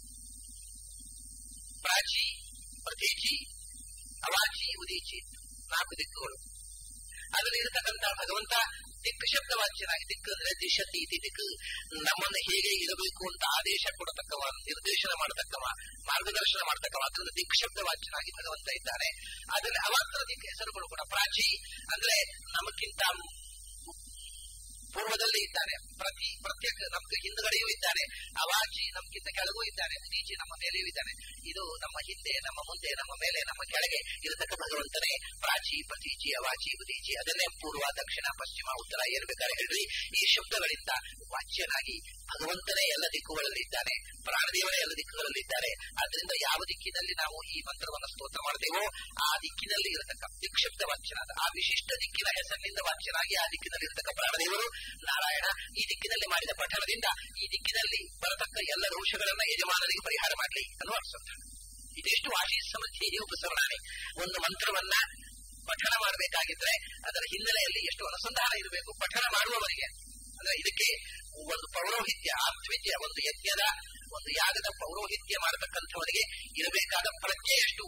ಪ್ರಾಚಿ ಪ್ರತೀಚಿ ಅವಾಚಿ ಉದೀಚಿ ನಾಲ್ಕು ದಿಕ್ಕುಗಳು ಅದರಲ್ಲಿ ಇರತಕ್ಕಂತಹ ಭಗವಂತ ದಿಕ್ಕು ಶಬ್ದವಾಚ್ಯನಾಗಿ ದಿಕ್ಕು ಅಂದ್ರೆ ದಿಶತಿ ಇತಿ ದಿಕ್ಕು ನಮ್ಮನ್ನು ಹೇಗೆ ಇರಬೇಕು ಅಂತ ಆದೇಶ ಕೊಡತಕ್ಕವ ನಿರ್ದೇಶನ ಮಾಡತಕ್ಕವ ಮಾರ್ಗದರ್ಶನ ಮಾಡತಕ್ಕವ ಅದರಿಂದ ದಿಕ್ ಶಬ್ದವಾಚ್ಯನಾಗಿ ಭಗವಂತ ಇದ್ದಾನೆ ಅದರಲ್ಲಿ ಅವಾಂತರ ದಿಕ್ಕ ಹೆಸರುಗಳು ಕೂಡ ಪ್ರಾಚಿ ಅಂದ್ರೆ ನಮಗಿಂತ ಪೂರ್ವದಲ್ಲಿ ಇದ್ದಾನೆ ಪ್ರತಿ ಪ್ರತ್ಯೇಕ ನಮ್ಗೆ ಹಿಂದ್ಗಡೆಯೂ ಇದ್ದಾನೆ ಅವಾಚಿ ನಮ್ಗಿಂತ ಕೆಳಗೂ ಇದ್ದಾನೆ ಉದೀಚಿ ನಮ್ಮ ಮೇಲೆಯೂ ಇದ್ದಾನೆ ಇದು ನಮ್ಮ ಹಿಂದೆ ನಮ್ಮ ಮುಂದೆ ನಮ್ಮ ಮೇಲೆ ನಮ್ಮ ಕೆಳಗೆ ಇರತಕ್ಕ ಭಗವಂತನೇ ಪ್ರಾಚಿ ಪ್ರತೀಚಿ ಅವಾಚಿ ಉದೀಚಿ ಅದನ್ನೇ ಪೂರ್ವ ದಕ್ಷಿಣ ಪಶ್ಚಿಮ ಉತ್ತರ ಏನ್ ಬೇಕಾದ್ರೆ ಹೇಳ್ರಿ ಈ ಶಬ್ದಗಳಿಂದ ವಾಚ್ಯನಾಗಿ ಭಗವಂತನೇ ಎಲ್ಲ ದಿಕ್ಕುಗಳಲ್ಲಿ ಇದ್ದಾನೆ ಪ್ರಾಣದೇವರೇ ಎಲ್ಲ ದಿಕ್ಕುಗಳಲ್ಲಿ ಇದ್ದಾರೆ ಆದ್ರಿಂದ ಯಾವ ದಿಕ್ಕಿನಲ್ಲಿ ನಾವು ಈ ಮಂತ್ರವನ್ನು ಸ್ತೋತ್ರ ಮಾಡ್ತೇವೋ ಆ ದಿಕ್ಕಿನಲ್ಲಿ ಇರತಕ್ಕ ದಿಕ್ ಶಬ್ದ ವಾಚ್ಯನಾದ ಆ ವಿಶಿಷ್ಟ ದಿಕ್ಕಿನ ಹೆಸರಿನಿಂದ ವಾಚ್ಯನಾಗಿ ಆ ದಿಕ್ಕಿನಲ್ಲಿ ಇರತಕ್ಕ ಪ್ರಾಣದೇವರು ನಾರಾಯಣ ಈ ದಿಕ್ಕಿನಲ್ಲಿ ಮಾಡಿದ ಪಠಣದಿಂದ ಈ ದಿಕ್ಕಿನಲ್ಲಿ ಬರತಕ್ಕ ಎಲ್ಲ ದೋಷಗಳನ್ನ ಯಜಮಾನರಿಗೆ ಪರಿಹಾರ ಮಾಡಲಿ ಅನ್ನುವ ಅರ್ಥ ಇದೆಷ್ಟು ಆಶೀಸ್ ಸಮರ್ಥಿ ಉಪಸರಣೆ ಒಂದು ಮಂತ್ರವನ್ನ ಪಠಣ ಮಾಡಬೇಕಾಗಿದ್ರೆ ಅದರ ಹಿನ್ನೆಲೆಯಲ್ಲಿ ಎಷ್ಟು ಅನುಸಂಧಾನ ಇರಬೇಕು ಪಠಣ ಮಾಡುವವರಿಗೆ ಅಂದ್ರೆ ಇದಕ್ಕೆ ಒಂದು ಪೌರೋಹಿತ್ಯ ಆತ್ಮವಿದ್ಯ ಒಂದು ಯಜ್ಞದ ಒಂದು ಯಾಗದ ಪೌರೋಹಿತ್ಯ ಮಾಡತಕ್ಕಂಥವನಿಗೆ ಇರಬೇಕಾದ ಪ್ರಜ್ಞೆ ಎಷ್ಟು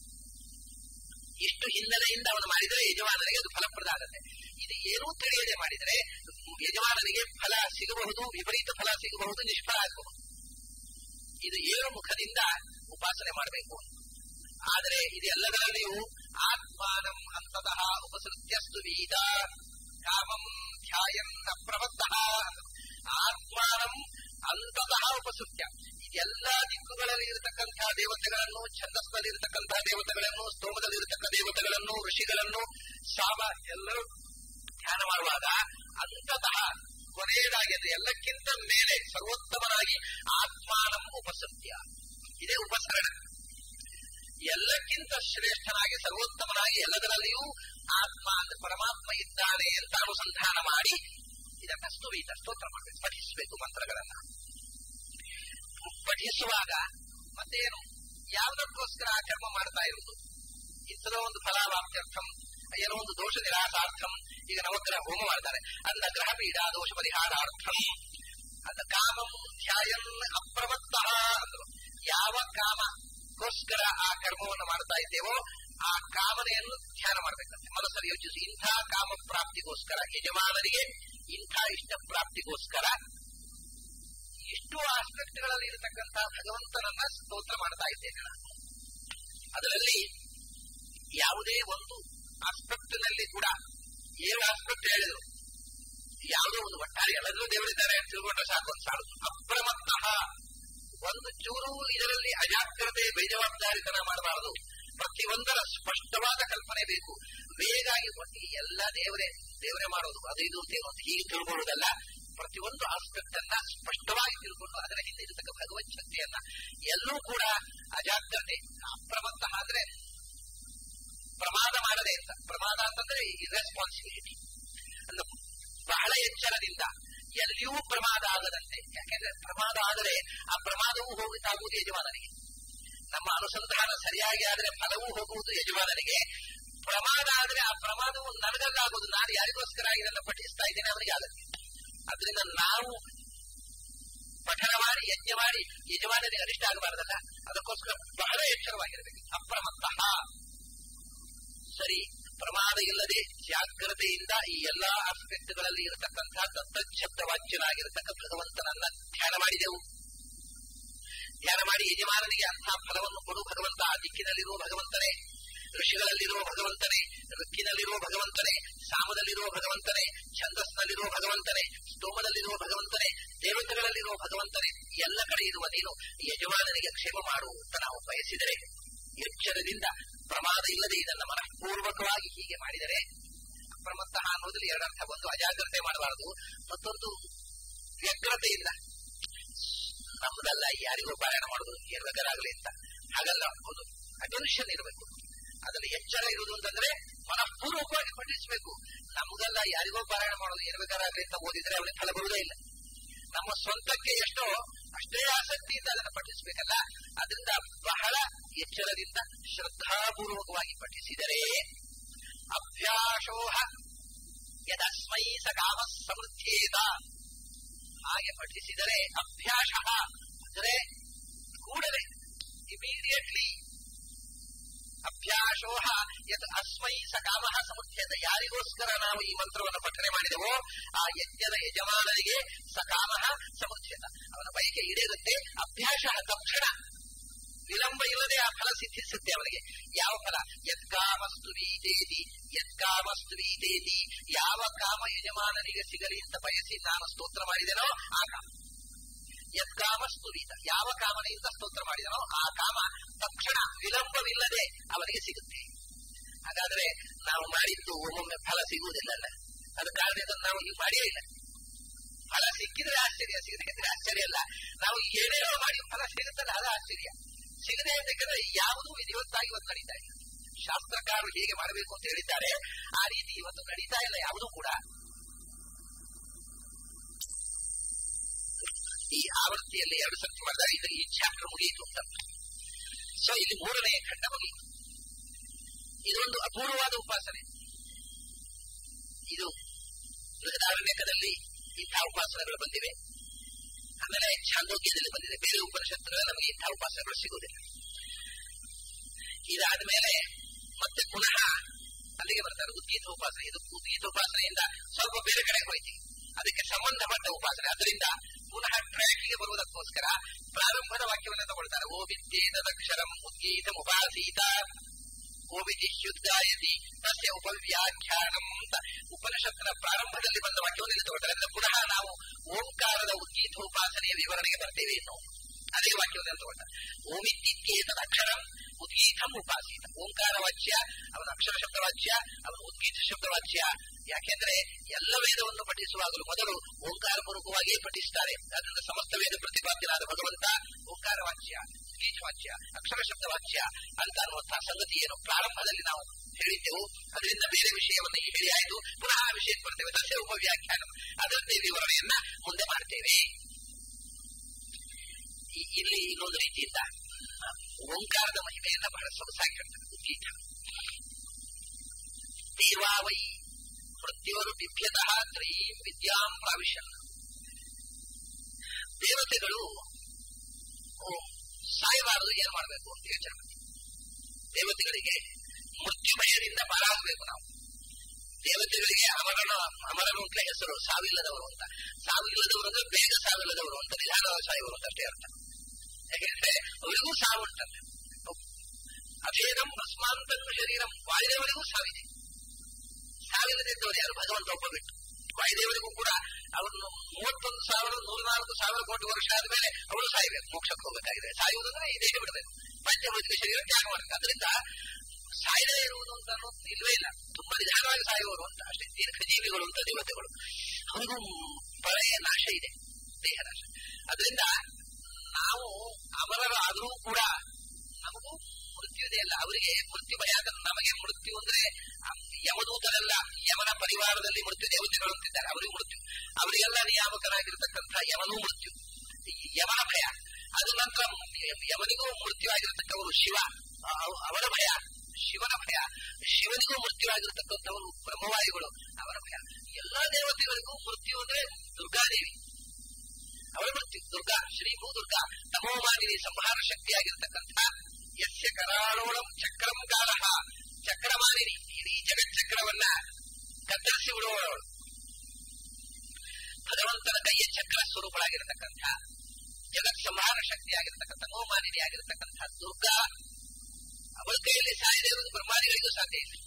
ಇಷ್ಟು ಹಿನ್ನೆಲೆಯಿಂದ ಅವನು ಮಾಡಿದರೆ ಯಜಮಾನನಿಗೆ ಅದು ಫಲಪ್ರದ ಆಗುತ್ತೆ ಇದು ಏನೂ ತಿಳಿಯದೆ ಮಾಡಿದರೆ ಯಜಮಾನನಿಗೆ ಫಲ ಸಿಗಬಹುದು ವಿಪರೀತ ಫಲ ಸಿಗಬಹುದು ನಿಷ್ಫಲ ಆಗಬಹುದು ಇದು ಏಳು ಮುಖದಿಂದ ಉಪಾಸನೆ ಮಾಡಬೇಕು ಆದರೆ ಇದೆಲ್ಲದರಲ್ಲಿಯೂ ಆತ್ಮಾನಂ ಅಂತತಃ ಉಪಸೃತ್ಯಸ್ತು ವೀದ ಕಾಮಂ ಧ್ಯಾಯನ್ ಅಪ್ರಬದ್ಧ ಆತ್ಮಾನಂ ಅಂತತಃ ಉಪಸೃತ್ಯ ಇದೆಲ್ಲ ದಿಕ್ಕುಗಳಲ್ಲಿ ಇರತಕ್ಕಂತಹ ದೇವತೆಗಳನ್ನು ಛಂದಸ್ನಲ್ಲಿ ಇರತಕ್ಕಂತಹ ದೇವತೆಗಳನ್ನು ಸ್ತೋಮದಲ್ಲಿ ಇರತಕ್ಕ ದೇವತೆಗಳನ್ನು ಋಷಿಗಳನ್ನು ಸಾಮ ಎಲ್ಲರೂ ಧ್ಯಾನ ಮಾಡುವಾಗ ಅಂತತಃ ಕೊನೆಯದಾಗಿ ಅಂದ್ರೆ ಎಲ್ಲಕ್ಕಿಂತ ಮೇಲೆ ಸರ್ವೋತ್ತಮನಾಗಿ ಆತ್ಮಾನಂ ಉಪಸತ್ಯ ಇದೇ ಉಪಸರಣ ಎಲ್ಲಕ್ಕಿಂತ ಶ್ರೇಷ್ಠನಾಗಿ ಸರ್ವೋತ್ತಮನಾಗಿ ಎಲ್ಲದರಲ್ಲಿಯೂ ಆತ್ಮ ಅಂದ್ರೆ ಪರಮಾತ್ಮ ಇದ್ದಾನೆ ಅಂತ ಅನುಸಂಧಾನ ಮಾಡಿ ಇದನ್ನ ಸ್ತುವಿತ ಸ್ತೋತ್ರ ಮಾಡಬೇಕು ಪಠಿಸಬೇಕು ಮಂತ್ರಗಳನ್ನ ಪಠಿಸುವಾಗ ಮತ್ತೇನು ಯಾವುದಕ್ಕೋಸ್ಕರ ಆ ಕರ್ಮ ಮಾಡ್ತಾ ಇರುವುದು ಇಂಥದೋ ಒಂದು ಫಲಾವಾಪ್ತ್ಯರ್ಥಂ ಏನೋ ಒಂದು ದೋಷ ನಿರಾಸಾರ್ಥಂ ಈಗ ನವಗ್ರಹ ಹೋಮ ಮಾಡ್ತಾರೆ ಅಂಧಗ್ರಹ ಪೀಡ ದೋಷ ಪರಿಹಾರಾರ್ಥಂ ಅದ ಕಾಮಂ ಧ್ಯಾಯನ್ ಅಪ್ರಮತ್ತ ಅಂದ್ರು ಯಾವ ಕಾಮಕ್ಕೋಸ್ಕರ ಆ ಕರ್ಮವನ್ನು ಮಾಡ್ತಾ ಇದ್ದೇವೋ ಆ ಕಾಮನೆಯನ್ನು ಧ್ಯಾನ ಮಾಡಬೇಕಂತೆ ಮನಸ್ಸಲ್ಲಿ ಯೋಚಿಸಿ ಇಂಥ ಕಾಮ ಪ್ರಾಪ್ತಿಗೋಸ್ಕರ ಯಜಮಾನರಿಗೆ ಇಂಥ ಇಷ್ಟ ಪ್ರಾಪ್ತಿಗೋಸ್ಕರ ಇಷ್ಟು ಆಸ್ಪೆಕ್ಟ್ಗಳಲ್ಲಿ ಇರತಕ್ಕಂಥ ಭಗವಂತನನ್ನ ಸ್ತೋತ್ರ ಮಾಡ್ತಾ ಇದ್ದೇನೆ ನಾನು ಅದರಲ್ಲಿ ಯಾವುದೇ ಒಂದು ಆಸ್ಪೆಕ್ಟ್ನಲ್ಲಿ ಕೂಡ ಏಳು ಆಸ್ಪೆಕ್ಟ್ ಹೇಳಿದ್ರು ಯಾವುದೋ ಒಂದು ಒಟ್ಟಾರೆ ಎಲ್ಲರೂ ದೇವರಿದ್ದಾರೆ ಅಂತ ತಿಳ್ಕೊಂಡ್ರೆ ಸಾಕು ಒಂದು ಸಾಲು ಅಪ್ರಮತ್ತ ಒಂದು ಚೂರು ಇದರಲ್ಲಿ ಅಜಾಗ್ರತೆ ಬೇಜವಾಬ್ದಾರಿತನ ಮಾಡಬಾರದು ಪ್ರತಿಯೊಂದರ ಸ್ಪಷ್ಟವಾದ ಕಲ್ಪನೆ ಬೇಕು ವೇಗಾಗಿ ಕೊಟ್ಟು ಎಲ್ಲ ದೇವರೇ ದೇವರೇ ಮಾಡೋದು ಅದು ಇದು ಅಂತ ಏನು ಹೀಗೆ ತಿಳ್ಕೊಳ್ಳೋದಲ್ಲ ಪ್ರತಿಯೊಂದು ಆಸ್ಪೆಕ್ಟ್ ಅನ್ನ ಸ್ಪಷ್ಟವಾಗಿ ತಿಳ್ಕೊಂಡು ಅದರ ಹಿಂದೆ ಇರತಕ್ಕ ಭಗವತ್ ಶಕ್ತಿಯನ್ನ ಎಲ್ಲೂ ಕೂಡ ಅಜಾಗ್ರತೆ ಅಪ್ರಮತ್ತ ಅಂದ್ರೆ ಪ್ರಮಾದ ಮಾಡದೆ ಅಂತ ಪ್ರಮಾದ ಅಂತಂದ್ರೆ ಇರೆಸ್ಪಾನ್ಸಿಬಿಲಿಟಿ ಅಂದ್ರೆ ಬಹಳ ಎಚ್ಚರದಿಂದ ಎಲ್ಲಿಯೂ ಪ್ರಮಾದ ಆಗದಂತೆ ಯಾಕೆಂದ್ರೆ ಪ್ರಮಾದ ಆದರೆ ಆ ಪ್ರಮಾದವೂ ಹೋಗುತ್ತಾಗುವುದು ಯಜಮಾನನಿಗೆ ನಮ್ಮ ಅನುಸಂಧಾನ ಸರಿಯಾಗಿ ಆದರೆ ಫಲವೂ ಹೋಗುವುದು ಯಜಮಾನನಿಗೆ ಪ್ರಮಾದ ಆದರೆ ಆ ಪ್ರಮಾದವು ನನಗಲ್ಲಾಗುವುದು ನಾನು ಯಾರಿಗೋಸ್ಕರ ಇದನ್ನು ಪಠಿಸ್ತಾ ಇದ್ದೇನೆ ಅವರಿಗೆ ಆಗುತ್ತೆ ಅದರಿಂದ ನಾವು ಪಠಣ ಮಾಡಿ ಯಜ್ಞ ಮಾಡಿ ಯಜಮಾನನಿಗೆ ಅನಿಷ್ಟ ಆಗಬಾರ್ದಲ್ಲ ಅದಕ್ಕೋಸ್ಕರ ಬಹಳ ಎಚ್ಚರವಾಗಿರಬೇಕು ಅಪ್ರಮತ್ತ ಸರಿ ಪ್ರಮಾದ ಇಲ್ಲದೆ ಜಾಗ್ರತೆಯಿಂದ ಈ ಎಲ್ಲಾ ಆಸ್ಪೆಕ್ಟ್ಗಳಲ್ಲಿ ಇರತಕ್ಕಂತಹ ದತ್ತಶಬ್ದ ವಾಚ್ಯನಾಗಿರತಕ್ಕ ಭಗವಂತನನ್ನ ಧ್ಯಾನ ಮಾಡಿದೆವು ಧ್ಯಾನ ಮಾಡಿ ಯಜಮಾನನಿಗೆ ಅಂತಹ ಫಲವನ್ನು ಕೊಡು ಭಗವಂತ ಆ ದಿಕ್ಕಿನಲ್ಲಿರುವ ಭಗವಂತನೇ ಋಷಿಗಳಲ್ಲಿರುವ ಭಗವಂತನೇ ಋಕ್ಕಿನಲ್ಲಿರುವ ಭಗವಂತನೇ ಸಾಮದಲ್ಲಿರುವ ಭಗವಂತನೇ ಛಂದಸ್ನಲ್ಲಿರುವ ಭಗವಂತನೇ ಸ್ತೋಮದಲ್ಲಿರುವ ಭಗವಂತನೇ ದೇವತೆಗಳಲ್ಲಿರುವ ಭಗವಂತನೇ ಎಲ್ಲ ಕಡೆ ಇರುವ ನೀನು ಯಜಮಾನನಿಗೆ ಕ್ಷೇಮ ಮಾಡು ಅಂತ ನಾವು ಬಯಸಿದರೆ ಎಚ್ಚರದಿಂದ ಪ್ರಮಾದ ಇಲ್ಲದೆ ಇದನ್ನು ಮನಃಪೂರ್ವಕವಾಗಿ ಹೀಗೆ ಮಾಡಿದರೆ ಅಪ್ರಮತ್ತ ಅನ್ನೋದ್ರಲ್ಲಿ ಎರಡರ್ಥ ಒಂದು ಅಜಾಗ್ರತೆ ಮಾಡಬಾರದು ಮತ್ತೊಂದು ವ್ಯಗ್ರತೆಯಿಂದ ನಮ್ಮದಲ್ಲ ಯಾರಿಗೂ ಪಾರಾಯಣ ಮಾಡೋದು ನಿರ್ವಕರಾಗಲಿ ಅಂತ ಹಾಗಲ್ಲ ಒಂದು ಅಟೆನ್ಷನ್ ಇರಬೇಕು ಅದರಲ್ಲಿ ಎಚ್ಚರ ಇರುವುದು ಅಂತಂದ್ರೆ ಮನಃಪೂರ್ವಕವಾಗಿ ಪಠಿಸಬೇಕು ನಮಗೆಲ್ಲ ಯಾರಿಗೋ ಪಾರಾಯಣ ಮಾಡೋದು ನಿರ್ವಕರಾಗಲಿ ಅಂತ ಓದಿದ್ರೆ ಅವನಿಗೆ ಫಲ ಬರುವುದೇ ಇಲ್ಲ ನಮ್ಮ ಸ್ವಂತಕ್ಕೆ ಎಷ್ಟೋ ಅಷ್ಟೇ ಆಸಕ್ತಿಯಿಂದ ಅದನ್ನು ಪಠಿಸಬೇಕಲ್ಲ ಅದರಿಂದ ಬಹಳ ಎಚ್ಚರದಿಂದ ಶ್ರದ್ಧಾಪೂರ್ವಕವಾಗಿ ಪಠಿಸಿದರೆ ಅಭ್ಯಾಸೋಹ ಯದಸ್ಮೈ ಸ ಕಾಮ ಸಮೃದ್ಧೇತ ಹಾಗೆ ಪಠಿಸಿದರೆ ಅಭ್ಯಾಸ ಅಂದರೆ ಕೂಡಲೇ ಇಮಿಡಿಯೇಟ್ಲಿ ಅಭ್ಯಾಸೋಹ ಯತ್ ಅಸ್ಮೈ ಸ ಕಾಮ ಸಮುಚ್ಯತೆ ಯಾರಿಗೋಸ್ಕರ ನಾವು ಈ ಮಂತ್ರವನ್ನು ಪಠನೆ ಮಾಡಿದೆವೋ ಆ ಯಜ್ಞದ ಯಜಮಾನನಿಗೆ ಸಕಾಮ ಸಮುಚ್ಯತ ಅವನ ಬಯಕೆ ಈಡೇರುತ್ತೆ ಅಭ್ಯಾಸ ತಕ್ಷಣ ವಿಳಂಬ ಇಲ್ಲದೆ ಆ ಫಲ ಸಿದ್ಧಿಸುತ್ತೆ ಅವನಿಗೆ ಯಾವ ಫಲ ಯತ್ಕಾಮಸ್ತು ವೀತೇತಿ ಯತ್ಕಾಮಸ್ತು ವೀತೇತಿ ಯಾವ ಕಾಮ ಯಜಮಾನನಿಗೆ ಸಿಗಲಿ ಅಂತ ಬಯಸಿ ನಾನು ಸ್ತೋತ್ರ ಮಾಡಿದೆನೋ ಆ ಕಾಮ ಯತ್ಕಾಮಸ್ತು ವೀತ ಯಾವ ಕಾಮನೆಯಿಂದ ಸ್ತೋತ್ರ ಮಾಡಿದನೋ ಆ ಕಾಮ ತಕ್ಷಣ ವಿಳಂಬವಿಲ್ಲದೆ ಅವನಿಗೆ ಸಿಗುತ್ತೆ ಹಾಗಾದ್ರೆ ನಾವು ಮಾಡಿದ್ದು ಒಮ್ಮೊಮ್ಮೆ ಫಲ ಸಿಗುವುದಿಲ್ಲಲ್ಲ ಅದು ಕಾರಣದಿಂದ ನಾವು ನೀವು ಮಾಡಿಯೇ ಇಲ್ಲ ಫಲ ಸಿಕ್ಕಿದ್ರೆ ಆಶ್ಚರ್ಯ ಸಿಗದಿದ್ರೆ ಆಶ್ಚರ್ಯ ಅಲ್ಲ ನಾವು ಏನೇನೋ ಮಾಡಿ ಫಲ ಸಿಗುತ್ತಲ್ಲ ಅದು ಆಶ್ಚರ್ಯ ಸಿಗದೆ ಅಂತಕ್ಕಂದ್ರೆ ಯಾವುದೂ ವಿಧಿವತ್ತಾಗಿ ಇವತ್ತು ನಡೀತಾ ಇಲ್ಲ ಶಾಸ್ತ್ರಕಾರರು ಹೇಗೆ ಮಾಡಬೇಕು ಅಂತ ಹೇಳಿದ್ದಾರೆ ಆ ರೀತಿ ಇವತ್ತು ನಡೀತಾ ಇಲ್ಲ ಯಾವುದೂ ಕೂಡ ಈ ಆವೃತ್ತಿಯಲ್ಲಿ ಎರಡು ಸರ್ತಿ ಮಾಡಿದಾಗ ಇದು ಈ ಚಾಪ್ಟರ್ ಮುಗಿಯಿತು ಅಂತ ಸೊ ಇಲ್ಲಿ ಮೂರನೆಯ ಖಂಡ ಮುಗಿಯಿತು ಇದೊಂದು ಅಪೂರ್ವವಾದ ಉಪಾಸನೆ ಇದು ಬೃಹದಾರಣ್ಯಕದಲ್ಲಿ ಇಂಥ ಉಪಾಸನೆಗಳು ಬಂದಿವೆ ಆಮೇಲೆ ಛಾಂದೋಗ್ಯದಲ್ಲಿ ಬಂದಿದೆ ಬೇರೆ ಉಪನಿಷತ್ತುಗಳ ನಮಗೆ ಇಂಥ ಉಪಾಸನೆಗಳು ಸಿಗುವುದಿಲ್ಲ ಇದಾದ ಮೇಲೆ ಮತ್ತೆ ಪುನಃ ಅಲ್ಲಿಗೆ ಬರ್ತಾರೆ ಉದ್ಗೀತ ಉಪಾಸನೆ ಇದು ಉದ್ಗೀತ ಉಪಾಸನೆಯಿಂದ ಸ್ವಲ್ಪ ಬೇರೆ ಕಡೆ ಹೋಯ್ತು ಅದಕ್ಕೆ ಸಂಬಂಧಪಟ್ಟ ಉಪಾಸನೆ ಅದರಿಂದ ಪುನಃ ಟ್ರ್ಯಾಕ್ಗೆ ಬರುವುದಕ್ಕೋಸ್ಕರ ಪ್ರಾರಂಭದ ವಾಕ್ಯವನ್ನು ತಗೊಳ್ತಾರೆ ಓ ವಿದ್ಯೇತದಕ್ಷರಂ ಉದ್ಗೀತ ಉಪಾಸೀತ ಓ ವಿಧಿಶುದ್ಧಾಯತಿ ತಸ್ಯ ಉಪವ್ಯಾಖ್ಯಾನಂ ಅಂತ ಉಪನಿಷತ್ತಿನ ಪ್ರಾರಂಭದಲ್ಲಿ ಬಂದ ವಾಕ್ಯವನ್ನು ಇಲ್ಲಿ ತಗೊಳ್ತಾರೆ ಅಂದ್ರೆ ಪುನಃ ನಾವು ಓಂಕಾರದ ಉದ್ಗೀತ ಉಪಾಸನೆಯ ವಿವರಣೆಗೆ ಬರ್ತೇವೆ ಇನ್ನು ಅದೇ ವಾಕ್ಯವನ್ನು ತಗೊಳ್ತಾರೆ ಓಮಿತ್ಯೇತದಕ್ಷರಂ ಉದ್ಗೀತಂ ಉಪಾಸೀತ ಓಂಕಾರ ವಾಚ್ಯ ಅವನ ಅಕ್ಷರ ಶಬ್ದ ವಾಚ್ಯ ಅವನ ಉದ್ಗೀತ ಶಬ್ದ ವಾಚ್ಯ ಯಾಕೆಂದ್ರೆ ಎಲ್ಲ ವೇದವನ್ನು ಪಠಿಸುವಾಗಲೂ ಮೊದಲು ಓಂಕಾರ ಪೂರ್ವಕವಾಗಿಯೇ ಪಠಿಸುತ್ತಾರೆ ಅದರಿಂದ ಸಮಸ್ತ ವೇದ ಪ್ರತಿಪಾದ್ಯನಾದ ಭಗವಂತ ಓಂಕಾರ ವಾಚ್ಯ ಉದ್ಗೀತ ವಾಚ್ಯ ಅಕ್ಷರ ಶಬ್ದ ವಾಚ್ಯ ಅಂತ ಅನ್ನುವಂತಹ ಸಂಗತಿಯನ್ನು ಪ್ರಾರಂಭದಲ್ಲಿ ನಾವು ಹೇಳಿದ್ದೆವು ಅದರಿಂದ ಬೇರೆ ವಿಷಯವನ್ನು ಹೇಳಿ ಆಯಿತು ಪುನಃ ಆ ವಿಷಯಕ್ಕೆ ಬರ್ತೇವೆ ದಶ ಉಪವ್ಯಾಖ್ಯಾನ ಅದರಂತೆ ವಿವರಣೆಯನ್ನ ಮುಂದೆ ಮಾಡ್ತೇವೆ ಇಲ್ಲಿ ಇನ್ನೊಂದು ರೀತಿಯಿಂದ ಓಂಕಾರದ ಮಹಿಮೆಯನ್ನ ಬಹಳ ಸೊಗಸಾಗಿ ಹೇಳ್ತಾರೆ ಉದ್ಗೀತ ದೇವಾವೈ ಮೃತ್ಯೋರು ಬಿಭ್ಯತಃ ತ್ರಯೀಂ ವಿದ್ಯಾಂ ಪ್ರಾವಿಶ ದೇವತೆಗಳು ಸಾಯಬಾರದು ಏನ್ ಮಾಡಬೇಕು ಅಂತ ಯೋಚನೆ ಮಾಡಿ ದೇವತೆಗಳಿಗೆ ಮೃತ್ಯು ಭಯದಿಂದ ಪಾರಾಗಬೇಕು ನಾವು ದೇವತೆಗಳಿಗೆ ಅಮರನ ಅಮರನು ಅಂತ ಹೆಸರು ಸಾವಿಲ್ಲದವರು ಅಂತ ಸಾವಿಲ್ಲದವರು ಅಂದ್ರೆ ಬೇಗ ಸಾವಿಲ್ಲದವರು ಅಂತ ನಿಧಾನವಾಗಿ ಸಾಯುವರು ಅಂತ ಅಷ್ಟೇ ಅರ್ಥ ಯಾಕೆಂದ್ರೆ ಅವರಿಗೂ ಸಾವು ಉಂಟಂತೆ ಅಭೇದಂ ಭಸ್ಮಾಂತಂ ಶರೀರಂ ವಾಯುದೇವರಿಗೂ ಸಾವಿದೆ ಸಾವಿಲ್ಲದಿದ್ದವರು ಯಾರು ಭಗವಂತ ಒಬ್ಬ ಬಿಟ್ಟು ವಾಯುದೇವರಿಗೂ ಕೂಡ ಅವನು ಮೂವತ್ತೊಂದು ಸಾವಿರ ನೂರ ನಾಲ್ಕು ಸಾವಿರ ಕೋಟಿ ವರ್ಷ ಆದ್ಮೇಲೆ ಅವರು ಸಾಯಬೇಕು ಮೋಕ್ಷಕ್ಕೆ ಹೋಗಬೇಕಾಗಿದೆ ಸಾಯುವುದಂದ್ರೆ ಈ ದೇಹ ಬಿಡಬೇಕು ಪಂಚಭೌತಿಕ ಶರೀರ ತ್ಯಾಗ ಮಾಡಬೇಕು ಅದರಿಂದ ಸಾಯದೇ ಇರುವುದು ಅಂತ ಅನ್ನೋದು ಇಲ್ವೇ ಇಲ್ಲ ತುಂಬಾ ನಿಧಾನವಾಗಿ ಸಾಯುವರು ಅಂತ ಅಷ್ಟೇ ದೀರ್ಘಜೀವಿಗಳು ಅಂತ ದೇವತೆಗಳು ಅವರಿಗೂ ಪ್ರಳಯ ನಾಶ ಇದೆ ದೇಹ ನಾಶ ಅದರಿಂದ ನಾವು ಅಮರರಾದರೂ ಕೂಡ ನಮಗೂ ಮೃತ್ಯು ಇದೆ ಅಲ್ಲ ಅವರಿಗೆ ಮೃತ್ಯು ಭಯ ನಮಗೆ ಮೃತ್ಯು ಅಂದ್ರೆ ಯಮದೂತರೆಲ್ಲ ಯಮನ ಪರಿವಾರದಲ್ಲಿ ಮೃತ್ಯು ದೇವತೆಗಳು ಅಂತಿದ್ದಾರೆ ಅವರಿಗೂ ಮೃತ್ಯು ಅವರಿಗೆಲ್ಲ ನಿಯಾಮಕನಾಗಿರ್ತಕ್ಕಂಥ ಯಮನೂ ಮೃತ್ಯು ಯಮನ ಭಯ ಅದು ನಂತರ ಯಮನಿಗೂ ಮೃತ್ಯು ಆಗಿರತಕ್ಕವರು ಶಿವ ಅವರ ಭಯ ಶಿವನ ಭಯ ಶಿವನಿಗೂ ಮೃತ್ಯು ಆಗಿರತಕ್ಕಂಥವರು ಬ್ರಹ್ಮವಾಯುಗಳು ಅವರ ಭಯ ಎಲ್ಲಾ ದೇವತೆಗಳಿಗೂ ಮೃತ್ಯು ಅಂದ್ರೆ ದುರ್ಗಾದೇವಿ ಅವಳ ಮೃತ್ಯು ದುರ್ಗಾ ಶ್ರೀ ಭೂ ದುರ್ಗಾ ತಮೋಮಾನಿನಿ ಸಂಹಾರ ಶಕ್ತಿಯಾಗಿರ್ತಕ್ಕಂಥ ಯಸ್ಯ ಕರಾಳೋಳಂ ಚಕ್ರಂ ಕಾಲಹ ಚಕ್ರಮಾನಿನಿ ಇಡೀ ಜಗಚ್ಚಕ್ರವನ್ನ ಕತ್ತರಿಸಿ ಬಿಡುವವಳು ಭಗವಂತನ ಕೈಯ ಚಕ್ರ ಸ್ವರೂಪಳಾಗಿರತಕ್ಕಂಥ ಜಗತ್ ಸಂಹಾರ ಶಕ್ತಿಯಾಗಿರ್ತಕ್ಕಂಥ ತಮೋಮಾನಿನಿ ಆಗಿರತಕ್ಕಂಥ ದುರ್ಗಾ ಅವಳ ಕೈಯಲ್ಲಿ ಸಾಯದೇ ಇರುವುದು ಬ್ರಹ್ಮಾದಿಗಳಿಗೂ ಸಾಧ್ಯ ಇಲ್ಲ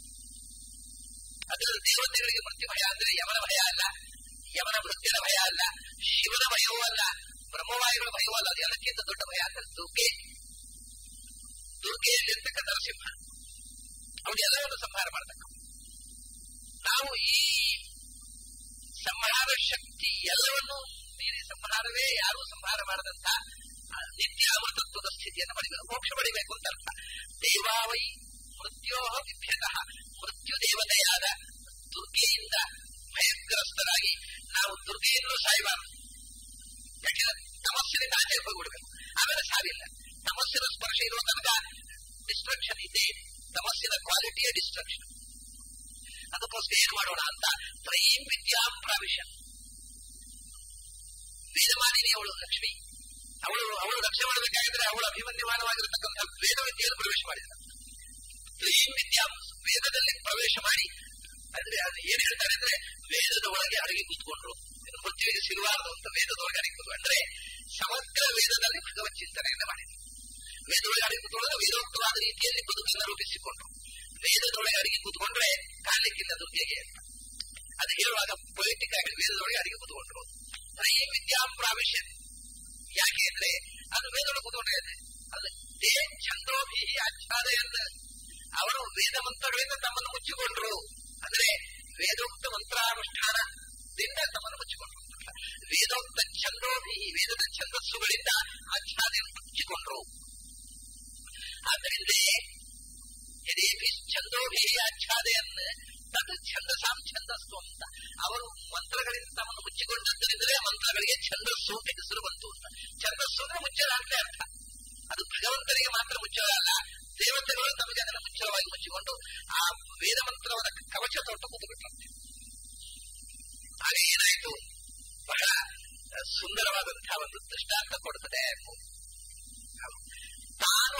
ಅದರ ದೇವತೆಗಳಿಗೆ ಮೃತ್ಯು ಭಯ ಅಂದ್ರೆ ಯಮನ ಭಯ ಅಲ್ಲ ಯಮನ ಮೃತ್ಯುನ ಭಯ ಅಲ್ಲ ಶಿವನ ಭಯವೂ ಅಲ್ಲ ಬ್ರಹ್ಮವಾಯುಗಳ ಭಯವೂ ಅಲ್ಲ ಅದು ಎಲ್ಲಕ್ಕಿಂತ ದೊಡ್ಡ ಭಯ ಅಂದ್ರೆ ದುರ್ಗೆ ದುರ್ಗೆಯಲ್ಲಿರ್ತಕ್ಕ ನರಸಿಂಹ ಅವನು ಎಲ್ಲವನ್ನು ಸಂಹಾರ ಮಾಡತಕ್ಕ ನಾವು ಈ ಸಂಹಾರ ಶಕ್ತಿ ಎಲ್ಲವನ್ನು ಮೀರಿ ಸಂಹಾರವೇ ಯಾರೂ ಸಂಹಾರ ಮಾಡದಂತ ನಿತ್ಯ ಅಮೃತತ್ವದ ಸ್ಥಿತಿಯನ್ನು ಪಡೆಯಬೇಕು ಮೋಕ್ಷ ಪಡಿಬೇಕು ಅಂತ ಅರ್ಥ ದೇವಾವೈ ಮೃತ್ಯೋ ವಿಭ್ಯತಃ ಮೃತ್ಯು ದೇವತೆಯಾದ ದುರ್ಗೆಯಿಂದ ಭಯಗ್ರಸ್ತರಾಗಿ ನಾವು ದುರ್ಗೆಯನ್ನು ಸಾಯಬಾರದು ಯಾಕೆಂದ್ರೆ ತಮಸ್ಸಿನ ಸಾವಿಲ್ಲ ತಮಸ್ಸಿನ ಸ್ಪರ್ಶ ಇರುವ ತನಕ ಡಿಸ್ಟ್ರಕ್ಷನ್ ಇದೆ ತಮಸ್ಸಿನ ಕ್ವಾಲಿಟಿಯ ಡಿಸ್ಟ್ರಕ್ಷನ್ ಅದಕ್ಕೋಸ್ಕರ ಏನ್ ಮಾಡೋಣ ಅಂತ ತ್ರಯೀಂ ವಿದ್ಯಾಂ ಪ್ರಾವಿಶ ವೇದಮಾಲಿನಿ ಅವಳು ಲಕ್ಷ್ಮಿ ಅವಳು ಅವಳು ರಕ್ಷಣೆ ಮಾಡಬೇಕಾಗಿದ್ರೆ ಅವಳು ಅಭಿಮನ್ಯಮಾನವಾಗಿರತಕ್ಕಂಥ ವೇದ ವಿದ್ಯೆಯನ್ನು ಪ್ರವೇಶ ಮಾಡಿದ ತ್ರಯೀಂ ವಿದ್ಯಾಂ ವೇದದಲ್ಲಿ ಪ್ರವೇಶ ಮಾಡಿ ಅಂದ್ರೆ ಅದು ಏನ್ ಹೇಳ್ತಾರೆ ಅಂದ್ರೆ ವೇದದ ಒಳಗೆ ಅಡಗಿ ಕೂತ್ಕೊಂಡ್ರು ಇದು ಮೃತ್ಯುವಿಗೆ ಸಿಗಬಾರದು ಅಂತ ವೇದದ ಒಳಗೆ ಅಡಗಿ ಕೂತ್ರು ಅಂದ್ರೆ ಸಮಗ್ರ ವೇದದಲ್ಲಿ ಭಗವತ್ ಚಿಂತನೆಯನ್ನು ಮಾಡಿದ್ರು ವೇದದೊಳಗೆ ಅಡಗಿ ಕೂತ್ಕೊಳ್ಳೋದು ವೇದೋಕ್ತವಾದ ರೀತಿಯಲ್ಲಿ ಬದುಕನ್ನು ರೂಪಿಸಿಕೊಂಡ್ರು ವೇದದೊಳಗೆ ಅಡಗಿ ಕೂತ್ಕೊಂಡ್ರೆ ಕಾಲಿಕ್ಕಿಂತ ದುರ್ಗೆಗೆ ಅಂತ ಅದು ಹೇಳುವಾಗ ಪೊಲಿಟಿಕ್ ಆಗಿ ವೇದದೊಳಗೆ ಅಡಗಿ ಕೂತ್ಕೊಂಡ್ರು ಈ ವಿದ್ಯಾಂ ಪ್ರಾವಿಶ್ಯ ಯಾಕೆ ಅಂದ್ರೆ ಅದು ವೇದೊಳಗೆ ಕೂತ್ಕೊಂಡ್ರೆ ಅದು ದೇ ಛಂದೋಭಿ ಆಚ್ಛಾದ ಎಂದು ಅವರು ವೇದ ಮಂತ್ರಗಳಿಂದ ತಮ್ಮನ್ನು ಮುಚ್ಚಿಕೊಂಡ್ರು ಅಂದ್ರೆ ವೇದೋಕ್ತ ಮಂತ್ರಾನುಷ್ಠಾನದಿಂದ ತಮ್ಮನ್ನು ಮುಚ್ಚಿಕೊಂಡ್ರು ವೇದೋಕ್ತ ಛಂದೋಭಿ ವೇದದ ಛಂದಸ್ಸುಗಳಿಂದ ಆಚ್ಛಾದೆಯನ್ನು ಮುಚ್ಚಿಕೊಂಡ್ರು ಆದ್ದರಿಂದ ಯದೇಪಿ ಛಂದೋಭಿ ಆಚ್ಛಾದೆಯನ್ನು ತದ್ ಛಂದಸಾಂ ಛಂದಸ್ಸು ಅಂತ ಅವರು ಮಂತ್ರಗಳಿಂದ ತಮ್ಮನ್ನು ಮುಚ್ಚಿಕೊಂಡದ್ದರಿಂದಲೇ ಮಂತ್ರಗಳಿಗೆ ಛಂದಸ್ಸು ಅಂತ ಹೆಸರು ಬಂತು ಅಂತ ಛಂದಸ್ಸು ಅಂದ್ರೆ ಮುಚ್ಚಲ ಅಂತ ಅರ್ಥ ಅದು ಭಗವಂತನಿಗೆ ಮಾತ್ರ ಮುಚ್ಚಲಲ್ಲ ದೇವತೆಗಳು ತಮಗೆ ಅದನ್ನು ಮುಚ್ಚಳವಾಗಿ ಮುಚ್ಚಿಕೊಂಡು ಆ ವೇದ ಮಂತ್ರವಾದ ಕವಚ ತೊಟ್ಟು ಕೂತುಬಿಟ್ಟಂತೆ ಹಾಗೆ ಏನಾಯಿತು ಬಹಳ ಸುಂದರವಾದಂತಹ ಒಂದು ದೃಷ್ಟಾಂತ ಕೊಡುತ್ತದೆ ತಾನು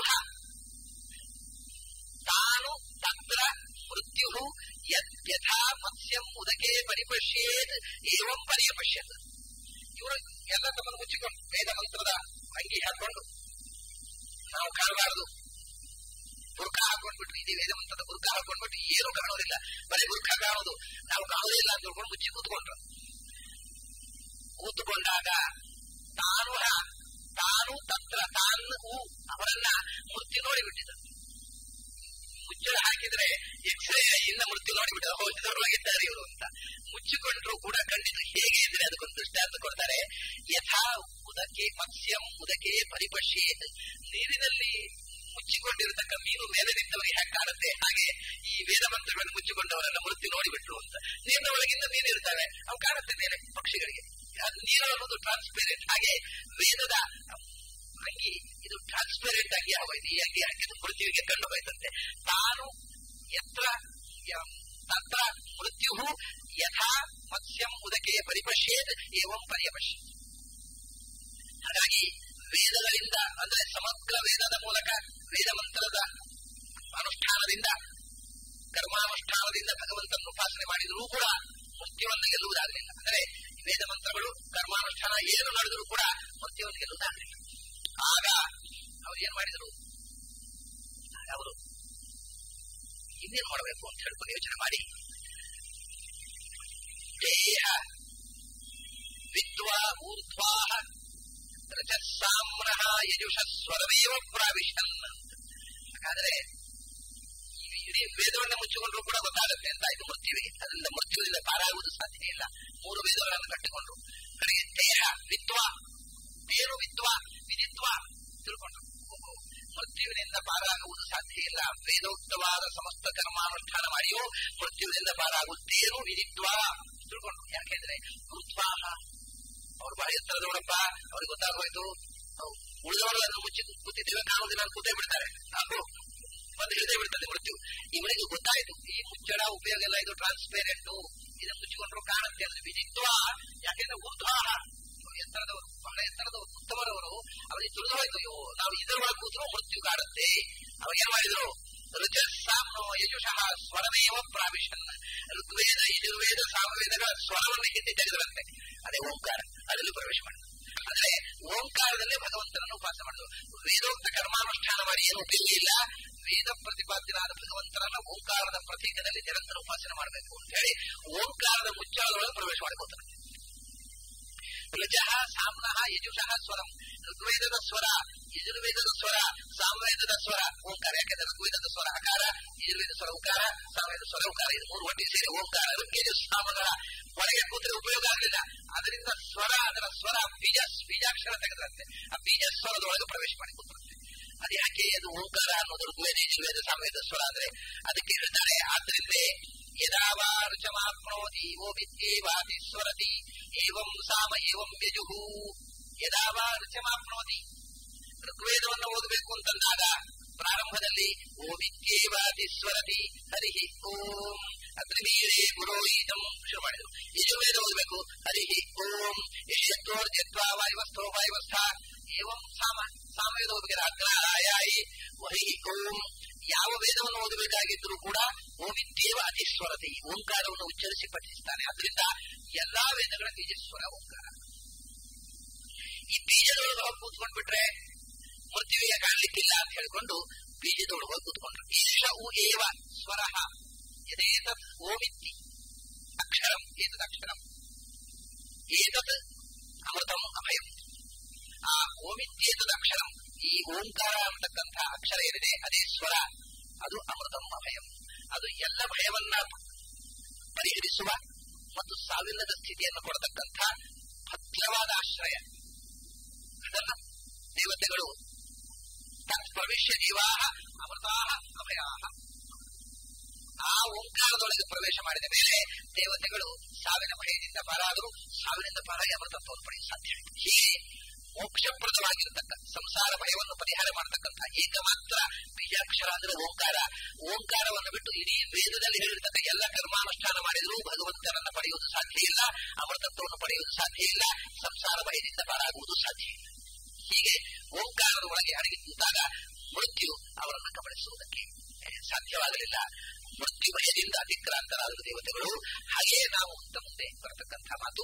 ತಾನು ತತ್ರ ಮೃತ್ಯು ಯಥಾ ಮತ್ಸ್ಯಂ ಉದಕೆ ಪರಿಪಶ್ಯೇತ್ ಏವಂ ಪರಿಪಶ್ಯತ್ ಇವರು ಎಲ್ಲ ತಮ್ಮನ್ನು ಮುಚ್ಚಿಕೊಂಡು ವೇದ ಮಂತ್ರದ ಅಂಗಿ ಹಾಕೊಂಡು ನಾವು ಕಾಣಬಾರದು ಬುರ್ಖ ಹಾಕೊಂಡ್ಬಿಟ್ರು ಇದು ವೇದ ಮಂತ್ರದ ಬುರ್ಖ ಹಾಕೊಂಡ್ಬಿಟ್ಟು ಏನು ಕಾಣೋದಿಲ್ಲ ಬರೀ ಬುರ್ಖ ಕಾಣೋದು ನಾವು ಕಾಣೋದಿಲ್ಲ ಅಂತ ತಿಳ್ಕೊಂಡು ಮುಚ್ಚಿ ಕೂತ್ಕೊಂಡ್ರು ಕೂತ್ಕೊಂಡಾಗ ತಾನು ತಾನು ತತ್ರ ತಾನು ಅವರನ್ನ ಮೃತ್ಯು ನೋಡಿಬಿಟ್ಟಿದ್ರು ಮುಚ್ಚಳ ಹಾಕಿದ್ರೆ ಎಕ್ಸ್ರೇ ಇಂದ ಮೃತ್ಯು ನೋಡಿಬಿಟ್ಟು ಇದರೊಳಗಿದ್ದಾರೆ ಇವರು ಅಂತ ಮುಚ್ಚಿಕೊಂಡ್ರು ಕೂಡ ಖಂಡಿತ ಹೇಗೆ ಇದ್ರೆ ಅದಕ್ಕೊಂದು ದೃಷ್ಟಾಂತ ಕೊಡ್ತಾರೆ ಯಥಾ ಉದಕೆ ಮತ್ಸ್ಯಂ ಉದಕೆ ಪರಿಪಶ್ಯೇತ್ ನೀರಿನಲ್ಲಿ ಮುಚ್ಚಿಕೊಂಡಿರತಕ್ಕ ಮೀನು ಮೇಲೆ ನಿಂತವರಿಗೆ ಹೇಗೆ ಕಾಣುತ್ತೆ ಹಾಗೆ ಈ ವೇದ ಮಂತ್ರಗಳನ್ನು ಮುಚ್ಚಿಕೊಂಡವರನ್ನ ಮೃತ್ಯು ನೋಡಿಬಿಟ್ರು ಅಂತ ನೀರಿನ ಒಳಗಿಂದ ನೀರು ಇರ್ತವೆ ಅವು ಕಾಣುತ್ತೆ ಮೇಲೆ ಪಕ್ಷಿಗಳಿಗೆ ಅದು ನೀರು ಅನ್ನೋದು ಟ್ರಾನ್ಸ್ಪೇರೆಂಟ್ ಹಾಗೆ ವೇದದ ಅಂಗಿ ಇದು ಟ್ರಾನ್ಸ್ಪೇರೆಂಟ್ ಆಗಿ ಆಗೋಯ್ತು ಈ ಅಂಗಿ ಹಾಕಿದ್ದು ಮೃತ್ಯುವಿಗೆ ಕಂಡು ಹೋಯ್ತಂತೆ ತಾನು ಎತ್ರ ತತ್ರ ಮೃತ್ಯು ಯಥಾ ಮತ್ಸ್ಯಂ ಉದಕೆ ಪರಿಪಶ್ಯೇತ್ ಏವಂ ಪರ್ಯಪಶ್ಯ ಹಾಗಾಗಿ ವೇದಗಳಿಂದ ಅಂದ್ರೆ ಸಮಗ್ರ ವೇದದ ಮೂಲಕ ವೇದ ಮಂತ್ರದ ಅನುಷ್ಠಾನದಿಂದ ಕರ್ಮಾನುಷ್ಠಾನದಿಂದ ಭಗವಂತನ ಉಪಾಸನೆ ಮಾಡಿದರೂ ಕೂಡ ಮೃತ್ಯುವನ್ನು ಗೆಲ್ಲುವುದಾಗಲಿಲ್ಲ ಅಂದರೆ ವೇದ ಮಂತ್ರಗಳು ಕರ್ಮಾನುಷ್ಠಾನ ಏನು ನಡೆದರೂ ಕೂಡ ಮೃತ್ಯುವನ್ನು ಗೆಲ್ಲುವುದಾಗಲಿಲ್ಲ ಆಗ ಅವ್ರು ಏನ್ ಮಾಡಿದರು ಅವರು ಇನ್ನೇನು ಮಾಡಬೇಕು ಅಂತ ಹೇಳ್ಕೊಂಡು ಯೋಚನೆ ಮಾಡಿ ದೇಹ ವಿದ್ವಾ ಊರ್ಧ್ವಾ ರಜಸ್ಸಾಮ್ರಹ ಯಜುಷ ಸ್ವರವೇವ ಪ್ರಾವಿಶನ್ ಹಾಗಾದ್ರೆ ಇಡೀ ವೇದವನ್ನು ಮುಚ್ಚಿಕೊಂಡ್ರು ಕೂಡ ಗೊತ್ತಾಗುತ್ತೆ ಅಂತ ಇದು ಮೃತ್ಯುವಿಗೆ ಅದರಿಂದ ಮೃತ್ಯುವಿನಿಂದ ಪಾರಾಗುವುದು ಸಾಧ್ಯ ಇಲ್ಲ ಮೂರು ವೇದಗಳನ್ನು ಕಟ್ಟಿಕೊಂಡ್ರು ಕಡೆಗೆ ದೇಹ ವಿದ್ವಾ ಬೇರು ವಿದ್ವಾ ವಿದಿತ್ವ ತಿಳ್ಕೊಂಡ್ರು ಮೃತ್ಯುವಿನಿಂದ ಪಾರಾಗುವುದು ಸಾಧ್ಯ ಇಲ್ಲ ವೇದೋಕ್ತವಾದ ಸಮಸ್ತ ಕರ್ಮಾನುಷ್ಠಾನ ಮಾಡಿಯೂ ಮೃತ್ಯುವಿನಿಂದ ಪಾರಾಗುತ್ತೇನು ವಿದಿತ್ವ ತಿಳ್ಕೊಂಡ್ರು ಯಾಕೆಂದ್ರೆ ಗುರುತ್ವಾಹ ಅವ್ರು ಬಹಳ ಎತ್ತರದವರಪ್ಪ ಅವ್ರಿಗೆ ಗೊತ್ತಾಗೋಯ್ತು ಉಳಿದವರು ಅದನ್ನು ಮುಚ್ಚಿ ಕೂತಿದ್ದೇವೆ ಕಾಣುವುದಿಲ್ಲ ಅಂತ ಕೂತೇ ಬಿಡ್ತಾರೆ ಹಾಗೂ ಬಂದು ಹಿಡಿದೇ ಬಿಡ್ತದೆ ಮೃತ್ಯು ಇವರಿಗೆ ಗೊತ್ತಾಯ್ತು ಈ ಮುಚ್ಚಳ ಉಪಯೋಗ ಎಲ್ಲ ಇದು ಟ್ರಾನ್ಸ್ಪೇರೆಂಟ್ ಇದನ್ನು ಮುಚ್ಚಿಕೊಂಡ್ರು ಕಾಣುತ್ತೆ ಅಂದ್ರೆ ವಿದಿತ್ವ ಯಾಕೆಂದ್ರೆ ಊರ್ಧ್ವಾಹ ಎತ್ತರದವರು ಬಹಳ ಎತ್ತರದವರು ಉತ್ತಮರವರು ಅವರಿಗೆ ತಿಳಿದು ಹೋಯ್ತು ಇವು ನಾವು ಇದರೊಳಗೆ ಕೂತರು ಮೃತ್ಯು ಕಾಡುತ್ತೆ ಅವ್ರು ಏನ್ ಮಾಡಿದ್ರು ರುಜಸ್ಸಾಮ್ನೋ ಯಜುಷಃ ಸ್ವರಮೇವ ಪ್ರಾವಿಶನ್ ಋಗ್ವೇದ ಯಜುರ್ವೇದ ಸಾಮವೇದಗಳ ಸ್ವರವನ್ನು ಹಿಂದೆ ತೆಗೆದರಂತೆ ಅದೇ ಓಂಕಾರ ಅದರಲ್ಲಿ ಪ್ರವೇಶ ಮಾಡಿದ್ರು ಅಂದ್ರೆ ಓಂಕಾರದಲ್ಲೇ ಭಗವಂತನನ್ನು ಉಪಾಸ ಮಾಡಿದ್ರು ವೇದೋಕ್ತ ಕರ್ಮಾನುಷ್ಠಾನ ಮಾಡಿ ಏನು ಉಪಯೋಗ ಇಲ್ಲ ವೇದ ಪ್ರತಿಪಾದ್ಯನಾದ ಭಗವಂತನನ್ನ ಓಂಕಾರದ ಪ್ರತೀಕದಲ್ಲಿ ನಿರಂತರ ಉಪಾಸನೆ ಮಾಡಬೇಕು ಅಂತ ಹೇಳಿ ಓಂಕಾರದ ಮುಚ್ಚಾಳದೊಳಗೆ ಪ್ರವೇಶ ಮಾಡಿಕೊಳ್ತಾರೆ ಋಜಃ ಸಾಮ್ನಃ ಯಜುಷಃ ಸ್ವರಂ ಋಗ್ವೇದದ ಸ್ವರ ಯಜುರ್ವೇದದ ಸ್ವರ ಸಾಮವೇದದ ಸ್ವರ ಓಂಕಾರ ಯಾಕೆಂದ್ರೆ ಋಗ್ವೇದದ ಸ್ವರ ಅಕಾರ ಯಜುರ್ವೇದ ಸ್ವರ ಉಕಾರ ಸಾಮವೇದ ಸ್ವರ ಉಕಾರ ಇದು ಮೂರು ಒಟ್ಟಿಗೆ ಸೇರಿ ಓಂಕಾರ ಋಗ್ವೇದ ಸಾಮಗಳ ಒಳಗೆ ಕೂತರೆ ಉಪಯೋಗ ಆಗಲಿಲ್ಲ ಅದರಿಂದ ಸ್ವರ ಅದರ ಸ್ವರ ಬೀಜ ಬೀಜಾಕ್ಷರ ತೆಗೆದ್ರಂತೆ ಆ ಬೀಜ ಸ್ವರದೊಳಗೆ ಪ್ರವೇಶ ಮಾಡಿ ಕೂತ್ರಂತೆ ಅದು ಯಾಕೆ ಅದು ಓಂಕಾರ ಅನ್ನೋದು ಋಗ್ವೇದ ಯಜುರ್ವೇದ ಸಾಮವೇದ ಸ್ವರ ಅಂದ್ರೆ ಅದಕ್ಕೆ ಹೇಳ್ತಾರೆ ಆದ್ರಿಂದ ಯದಾವಾ ರುಚಮಾಪ್ನೋತಿ ಓ ವಿದ್ಯೇವಾತಿ ಸ್ವರತಿ ಏವಂ ಸಾಮ ಏವಂ ಯಜುಹು ಯದಾವಾ ರುಚಮಾಪ್ನೋತಿ ಋಗ್ವೇದವನ್ನು ಓದಬೇಕು ಅಂತಂದಾಗ ಪ್ರಾರಂಭದಲ್ಲಿ ಓಮಿತ್ಯೇವಾತಿಸ್ವರತಿ ಹರಿ ಓಂ ಅಗ್ನಿವೀರೇ ಪುರೋಹಿತಂ ಶುರು ಮಾಡಿದರು ಯಜುರ್ವೇದ ಓದಬೇಕು ಹರಿ ಓಂ ಯಶೋರ್ಜತ್ವಾ ವಾಯುವಸ್ಥೋ ವಾಯುವಸ್ಥ ಏವಂ ಸಾಮ ಸಾಮವೇದ ಓದಬೇಕು ಅಗ್ರಾಯಾಯಿ ವಹಿ ಓಂ ಯಾವ ವೇದವನ್ನು ಓದಬೇಕಾಗಿದ್ದರೂ ಕೂಡ ಓಮಿತ್ಯೇವ ಅತಿಸ್ವರತಿ ಓಂಕಾರವನ್ನು ಉಚ್ಚರಿಸಿ ಪಠಿಸ್ತಾನೆ ಅದರಿಂದ ಎಲ್ಲಾ ವೇದಗಳ ಬೀಜಸ್ವರ ಓಂಕಾರ ಈ ಬೀಜದೊಳಗೆ ಹೋಗಿ ಕೂತ್ಕೊಂಡ್ಬಿಟ್ರೆ ಮೃತ್ಯುವಿಗೆ ಕಾಣಲಿಕ್ಕಿಲ್ಲ ಅಂತ ಹೇಳಿಕೊಂಡು ಬೀಜದೊಳಗೆ ಹೋಗಿ ಕೂತ್ಕೊಂಡ್ರು ಈಶ ಉ ಏವ ಸ್ವರ ಯದೇತತ್ ಓಮಿತ್ತಿ ಅಕ್ಷರಂ ಏತದ್ ಅಕ್ಷರಂ ಏತತ್ ಅಮೃತಂ ಅಭಯಂ ಆ ಓಮಿತ್ಯೇತದ ಅಕ್ಷರಂ ಈ ಓಂಕಾರ ಅಂತಕ್ಕಂಥ ಅಕ್ಷರ ಏನಿದೆ ಅದೇ ಸ್ವರ ಅದು ಅಮೃತಂ ಅಭಯಂ ಅದು ಎಲ್ಲ ಭಯವನ್ನ ಪರಿಹರಿಸುವ ಮತ್ತು ಸಾವಿಲ್ಲದ ಸ್ಥಿತಿಯನ್ನು ಕೊಡತಕ್ಕಂಥ ಭದ್ರವಾದ ಆಶ್ರಯ ಅದನ್ನ ದೇವತೆಗಳು ತತ್ಪ್ರವಿಶ್ಯ ಜೀವಾಹ ಅಮೃತಾಹ ಅಭಯಾಹ ಆ ಓಂಕಾರದೊಳಗೆ ಪ್ರವೇಶ ಮಾಡಿದ ಮೇಲೆ ದೇವತೆಗಳು ಸಾವಿನ ಭಯದಿಂದ ಪಾರಾದರು ಸಾವಿನಿಂದ ಪಾರಾಗಿ ಅಮೃತತ್ವವನ್ನು ಪಡೆಯಲು ಸಾಧ್ಯ ಹೀಗೆ ಮೋಕ್ಷಪ್ರದವಾಗಿರತಕ್ಕ ಸಂಸಾರ ಭಯವನ್ನು ಪರಿಹಾರ ಮಾಡತಕ್ಕಂಥ ಏಕಮಾತ್ರ ಬೀಜಾಕ್ಷರ ಅಂದ್ರೆ ಓಂಕಾರ ಓಂಕಾರವನ್ನು ಬಿಟ್ಟು ಇಡೀ ವೇದದಲ್ಲಿ ಹೇಳಿರ್ತಕ್ಕ ಎಲ್ಲ ಕರ್ಮಾನುಷ್ಠಾನ ಮಾಡಿದರೂ ಭಗವಂತನನ್ನು ಪಡೆಯುವುದು ಸಾಧ್ಯ ಇಲ್ಲ ಅಮೃತತ್ವವನ್ನು ಪಡೆಯುವುದು ಸಾಧ್ಯ ಇಲ್ಲ ಸಂಸಾರ ಭಯದಿಂದ ಪಾರಾಗುವುದು ಸಾಧ್ಯ ಇಲ್ಲ ಹೀಗೆ ಓಂಕಾರದ ಒಳಗೆ ಅಡಗಿ ಕೂತಾಗ ಮೃತ್ಯು ಅವರನ್ನು ಕಬಳಿಸುವುದಕ್ಕೆ ಸಾಧ್ಯವಾಗಲಿಲ್ಲ ಮೃತ್ಯು ಭಯದಿಂದ ಅತಿಕ್ರಾಂತರಾದ ದೇವತೆಗಳು ಹಾಗೆಯೇ ನಾವು ಅಂತ ಮುಂದೆ ಬರತಕ್ಕಂಥ ಮಾತು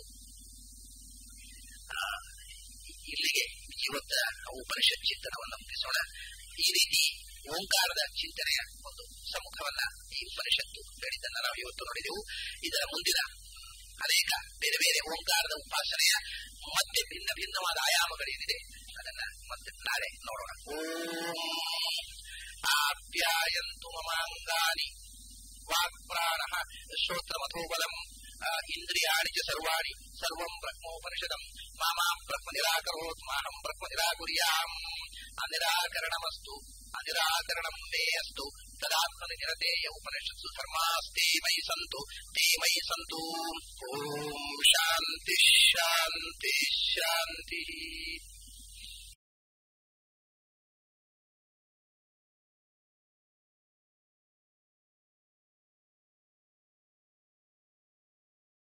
ಇಲ್ಲಿಗೆ ಇವತ್ತ ಉಪನಿಷತ್ ಚಿಂತನವನ್ನು ಮುಗಿಸೋಣ ಈ ರೀತಿ ಓಂಕಾರದ ಚಿಂತನೆಯ ಒಂದು ಸಮ್ಮುಖವನ್ನ ಈ ಉಪನಿಷತ್ತು ಹೇಳಿದ್ದನ್ನ ನಾವು ಇವತ್ತು ನೋಡಿದೆವು ಇದರ ಮುಂದಿನ ಅನೇಕ ಬೇರೆ ಬೇರೆ ಓಂಕಾರದ ಉಪಾಸನೆಯ ಮತ್ತೆ ಭಿನ್ನ ಭಿನ್ನವಾದ ಆಯಾಮಗಳೇನಿದೆ ಅದನ್ನ ಮತ್ತೆ ನಾಳೆ ನೋಡೋಣ ಓಂ ಆಪ್ಯಾಯಂತು ಮಮಾಂಗಾನಿ ವಾಕ್ಪ್ರಾಣ ಶ್ರೋತ್ರಮಥೋಬಲಂ ಇಂದ್ರಿಯಾಣಿ ಚ ಸರ್ವಾಣಿ ಸರ್ವಂ ಬ್ರಹ್ಮೋಪನಿಷದಂ ಮಾಮಾಂ ಬ್ರಹ್ಮ ನಿರಾಕರೋತ್ ಮಾಹಂ ಬ್ರಹ್ಮ ನಿರಾಕುರ್ಯಾಂ ಅನಿರಾಕರಣಮಸ್ತು ಅನಿರಾಕರಣಂ ಮೇ ಅಸ್ತು ತದಾತ್ಮ ನಿರತೇಯ ಉಪನಿಷತ್ಸು ಧರ್ಮಾಸ್ತೆ ಮಯಿ ಸಂತು ತೇ ಮಯಿ ಸಂತು ಓಂ ಶಾಂತಿ ಶಾಂತಿ ಶಾಂತಿ